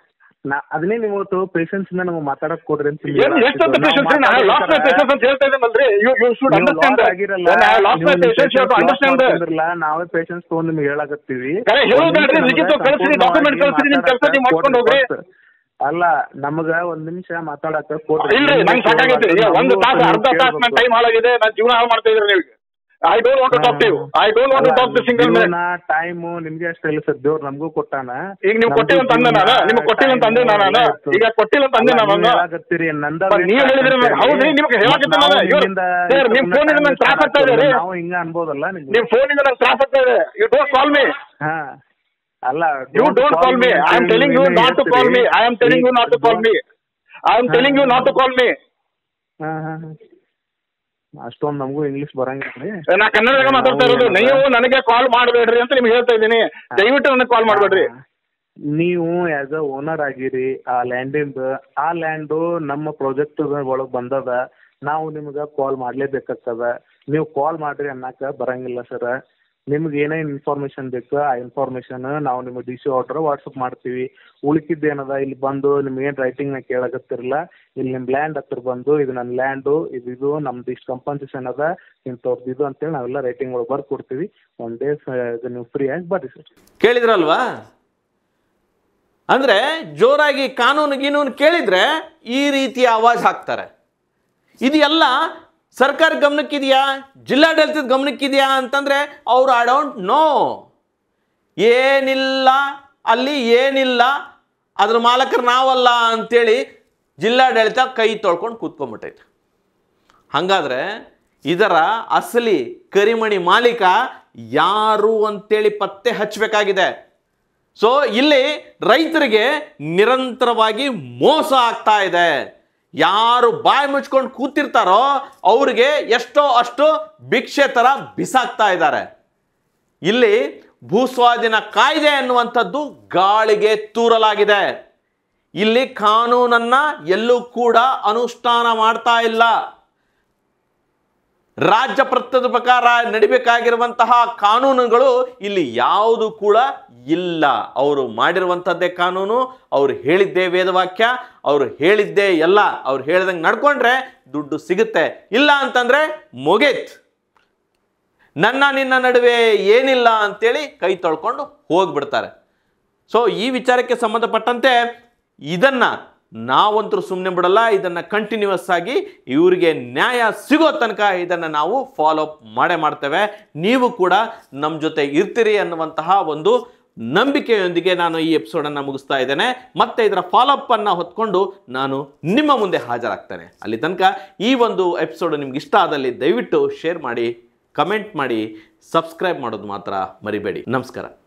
ನಾ ಅದನ್ನೇ ನೀವು ಇವತ್ತು ಪೇಷನ್ಸ್ ಇಂದ ನಮಗೆ ಮಾತಾಡಕ್ ಕೊಡ್ರಿ ಅಂತ ಏನು ಎಷ್ಟೊಂದು ಪೇಷನ್ಸ್ ನಾನು ಲಾಸ್ಟ್ ಮೈ ಪೇಷನ್ಸ್ ಅಂತ ಹೇಳ್ತಾ ಇದ್ದೀನಲ್ರಿ ಯು ಯು ಶುಡ್ ಅಂಡರ್ಸ್ಟ್ಯಾಂಡ್ ಆಗಿರಲ್ಲ lost my patience you to understand ನಾವೇ ಪೇಷನ್ಸ್ ತಗೊಂಡ್ ನಿಮ್ಗೆ ಹೇಳಕತ್ತೀವಿ ಕರೆ ಹೇಳೋದಾಡ್ರಿ ಲಿಖಿತ ಕಳ್ಸಿರಿ ಡಾಕ್ಯುಮೆಂಟ್ ಕಳ್ಸಿರಿ ನಿಮ್ ಕೆಲಸ ನೀವು ಮಾಡ್ಕೊಂಡು ಹೋಗ್ರಿ ಅಲ್ಲ ನಮಗ ಒಂದ್ ನಿಮಿಷ ಮಾತಾಡಕ ಕೊಡ್ರಿ ಇಲ್ರಿ ನಂಗೆ ಸಾಕಾಗೈತಿ ಈಗ ಒಂದು ತಾಸು ಅರ್ಧ ತಾಸು ನನ್ನ ಟೈಮ್ ಹಾಳಾಗಿದೆ ನನ್ನ ಜೀವನ ಹಾಳು ಮಾಡ್ತಾ ಇದ್ರಿ ನೀವು I don't want to talk to you I don't want to talk to single minute time ನಿಮ್ಗೆ ಅಷ್ಟೇ ಇಲ್ಲ ಸರ್ ದೇವ್ರು ನಮಗೂ ಕೊಟ್ಟಾನ ಈಗ ನೀವು ಕೊಟ್ಟಿಲ್ಲ ಅಂತ ಅಂದೆ ನಾನು ನಿಮ್ಗೆ ಕೊಟ್ಟಿಲ್ಲ ಅಂತ ಅಂದೆ ನಾನು ಈಗ ಕೊಟ್ಟಿಲ್ಲ ಅಂತ ಅಂದೆ ನಾನು ಹೇಳಕತ್ತೀರಿ ನಂದ but ನೀವ್ ಹೇಳಿದ್ರಿ ನಂಗೆ, ಹೌದ್ರಿ, ನಿಮ್ಗೆ ಹೇಳಕತ್ತೀನಿ ನಾನು. ಇವ್ರು- sir, ನಿಮ್ phone ಇಂದ ನಂಗೆ ತ್ರಾಸ ಆಗ್ತಾ ಇದೆ ರೀ. ನಾವು ಹಿಂಗ ಅನ್ಬೋದಲ್ಲ ನಿಮ್ಗೆ ನಿಮ್ ಫೋನ್ ಇಂದ ನಂಗೆ ತ್ರಾಸ ಆಗ್ತಾ ಇದೆ ಯು ಡೋಂಟ್ ಕಾಲ್ ಮೀ ಹಾ ಅಲ್ಲ you don't call me I am telling you not to call me I am telling you not to call me I am telling you not to call me ಹಾ ಹಾ ಅಷ್ಟೊಂದು ನಮಗೂ English ಬರಂಗಿಲ್ಲ ನಾ ಕನ್ನಡದಾಗ ಮಾತಾಡ್ತಾ ಇರೋದು ನೀವು ನನಗೆ ಕಾಲ್ ಮಾಡಬೇಡ್ರಿ ಅಂತ ನಿಮ್ಗೆ ಹೇಳ್ತಾ ಇದ್ದೀನಿ ದಯವಿಟ್ಟು ನನಗೆ ಕಾಲ್ ಮಾಡಬೇಡ್ರಿ ನೀವು ಆಸ್ ಅ ಓನರ್ ಆಗಿರಿ ಆ ಲ್ಯಾಂಡಿಂದ ಆ ಲ್ಯಾಂಡು ನಮ್ಮ ಪ್ರಾಜೆಕ್ಟ್ ಒಳಗೆ ಬಂದದ ನಾವು ನಿಮ್ಗೆ ಕಾಲ್ ಮಾಡ್ಲೇಬೇಕಾಗ್ತದ ನೀವು ಕಾಲ್ ಮಾಡ್ರಿ ಅನ್ನಕ ಬರಂಗಿಲ್ಲ ಸರ್ ನಿಮ್ಗೆ ಏನೇನು ಇನ್ಫಾರ್ಮೇಶನ್ ಬೇಕು ಆ ಇನ್ಫಾರ್ಮೇಶನ್ ನಾವು ನಿಮಗೆ ಡಿ ಸಿ ಆರ್ಡರ್ ವಾಟ್ಸಪ್ ಮಾಡ್ತೀವಿ ಉಳ್ಕಿದ್ದು ಏನದ ಇಲ್ಲಿ ಬಂದು ನಿಮ್ಗೆ ಏನು ರೈಟಿಂಗ್ನ ಕೇಳಕತ್ತಿರಲ್ಲ ಇಲ್ಲಿ ನಿಮ್ಮ ಲ್ಯಾಂಡ್ ಹತ್ರ ಬಂದು ಇದು ನನ್ನ ಲ್ಯಾಂಡು ಇದು ಇದು ನಮ್ದು ಇಷ್ಟು ಕಂಪನ್ಸೇಷನ್ ಅದ ಇಂಥವ್ರದ್ದು ಇದು ಅಂತೇಳಿ ನಾವೆಲ್ಲ ರೈಟಿಂಗ್ ಒಳಗೆ ಬರ್ದು ಕೊಡ್ತೀವಿ ಒನ್ ಡೇ ನೀವು ಫ್ರೀ ಆಗಿ ಬರ್ರಿ ಸರ್ ಕೇಳಿದ್ರಲ್ವಾ ಅಂದರೆ ಜೋರಾಗಿ ಕಾನೂನು ಗೀನೂನು ಕೇಳಿದರೆ ಈ ರೀತಿಯ ಆವಾಜ್ ಹಾಕ್ತಾರೆ ಇದು ಎಲ್ಲ ಸರ್ಕಾರ ಗಮನಕ್ಕಿದೆಯಾ ಜಿಲ್ಲಾಡಳಿತದ ಗಮನಕ್ಕಿದೆಯಾ ಅಂತಂದರೆ ಅವ್ರು ಐ ಡೋಂಟ್ ನೋ ಏನಿಲ್ಲ ಅಲ್ಲಿ ಏನಿಲ್ಲ ಅದ್ರ ಮಾಲಕರು ನಾವಲ್ಲ ಅಂತೇಳಿ ಜಿಲ್ಲಾಡಳಿತ ಕೈ ತೊಳ್ಕೊಂಡು ಕೂತ್ಕೊಂಡ್ಬಿಟ್ಟೈತೆ ಹಾಗಾದ್ರೆ ಇದರ ಅಸಲಿ ಕರಿಮಣಿ ಮಾಲೀಕ ಯಾರು ಅಂತೇಳಿ ಪತ್ತೆ ಹಚ್ಚಬೇಕಾಗಿದೆ ಸೊ ಇಲ್ಲಿ ರೈತರಿಗೆ ನಿರಂತರವಾಗಿ ಮೋಸ ಆಗ್ತಾ ಇದೆ ಯಾರು ಬಾಯಿ ಮುಚ್ಕೊಂಡು ಕೂತಿರ್ತಾರೋ ಅವ್ರಿಗೆ ಎಷ್ಟೋ ಅಷ್ಟು ಭಿಕ್ಷೆ ಥರ ಬಿಸಾಕ್ತಾ ಇದ್ದಾರೆ ಇಲ್ಲಿ ಭೂಸ್ವಾಧೀನ ಕಾಯ್ದೆ ಅನ್ನುವಂಥದ್ದು ಗಾಳಿಗೆ ತೂರಲಾಗಿದೆ ಇಲ್ಲಿ ಕಾನೂನನ್ನ ಎಲ್ಲೂ ಕೂಡ ಅನುಷ್ಠಾನ ಮಾಡ್ತಾ ಇಲ್ಲ ರಾಜ್ಯ ಪತ್ರದ ಪ್ರಕಾರ ನಡಿಬೇಕಾಗಿರುವಂತಹ ಕಾನೂನುಗಳು ಇಲ್ಲಿ ಯಾವುದು ಕೂಡ ಇಲ್ಲ ಅವರು ಮಾಡಿರುವಂಥದ್ದೇ ಕಾನೂನು ಅವ್ರು ಹೇಳಿದ್ದೇ ವೇದವಾಕ್ಯ ಅವ್ರು ಹೇಳಿದ್ದೇ ಎಲ್ಲ ಅವ್ರು ಹೇಳ್ದಂಗೆ ನಡ್ಕೊಂಡ್ರೆ ದುಡ್ಡು ಸಿಗುತ್ತೆ ಇಲ್ಲ ಅಂತಂದ್ರೆ ಮುಗೀತ್ ನನ್ನ ನಿನ್ನ ನಡುವೆ ಏನಿಲ್ಲ ಅಂತೇಳಿ ಕೈ ತೊಳ್ಕೊಂಡು ಹೋಗ್ಬಿಡ್ತಾರೆ ಸೊ ಈ ವಿಚಾರಕ್ಕೆ ಸಂಬಂಧಪಟ್ಟಂತೆ ಇದನ್ನ ನಾವಂತರೂ ಸುಮ್ಮನೆ ಬಿಡಲ್ಲ ಇದನ್ನ ಕಂಟಿನ್ಯೂಸ್ ಆಗಿ ಇವರಿಗೆ ನ್ಯಾಯ ಸಿಗೋ ತನಕ ಇದನ್ನು ನಾವು ಫಾಲೋ ಅಪ್ ಮಾಡೇ ಮಾಡ್ತೇವೆ ನೀವು ಕೂಡ ನಮ್ಮ ಜೊತೆ ಇರ್ತೀರಿ ಅನ್ನುವಂತಹ ಒಂದು ನಂಬಿಕೆಯೊಂದಿಗೆ ನಾನು ಈ ಎಪಿಸೋಡನ್ನು ಮುಗಿಸ್ತಾ ಇದ್ದೇನೆ ಮತ್ತೆ ಇದರ ಫಾಲೋಅಪ್ ಅನ್ನು ಹೊತ್ಕೊಂಡು ನಾನು ನಿಮ್ಮ ಮುಂದೆ ಹಾಜರಾಗ್ತೇನೆ ಅಲ್ಲಿ ತನಕ ಈ ಒಂದು ಎಪಿಸೋಡ್ ನಿಮ್ಗೆ ಇಷ್ಟ ಆದಲ್ಲಿ ದಯವಿಟ್ಟು ಶೇರ್ ಮಾಡಿ ಕಮೆಂಟ್ ಮಾಡಿ ಸಬ್ಸ್ಕ್ರೈಬ್ ಮಾಡೋದು ಮಾತ್ರ ಮರಿಬೇಡಿ ನಮಸ್ಕಾರ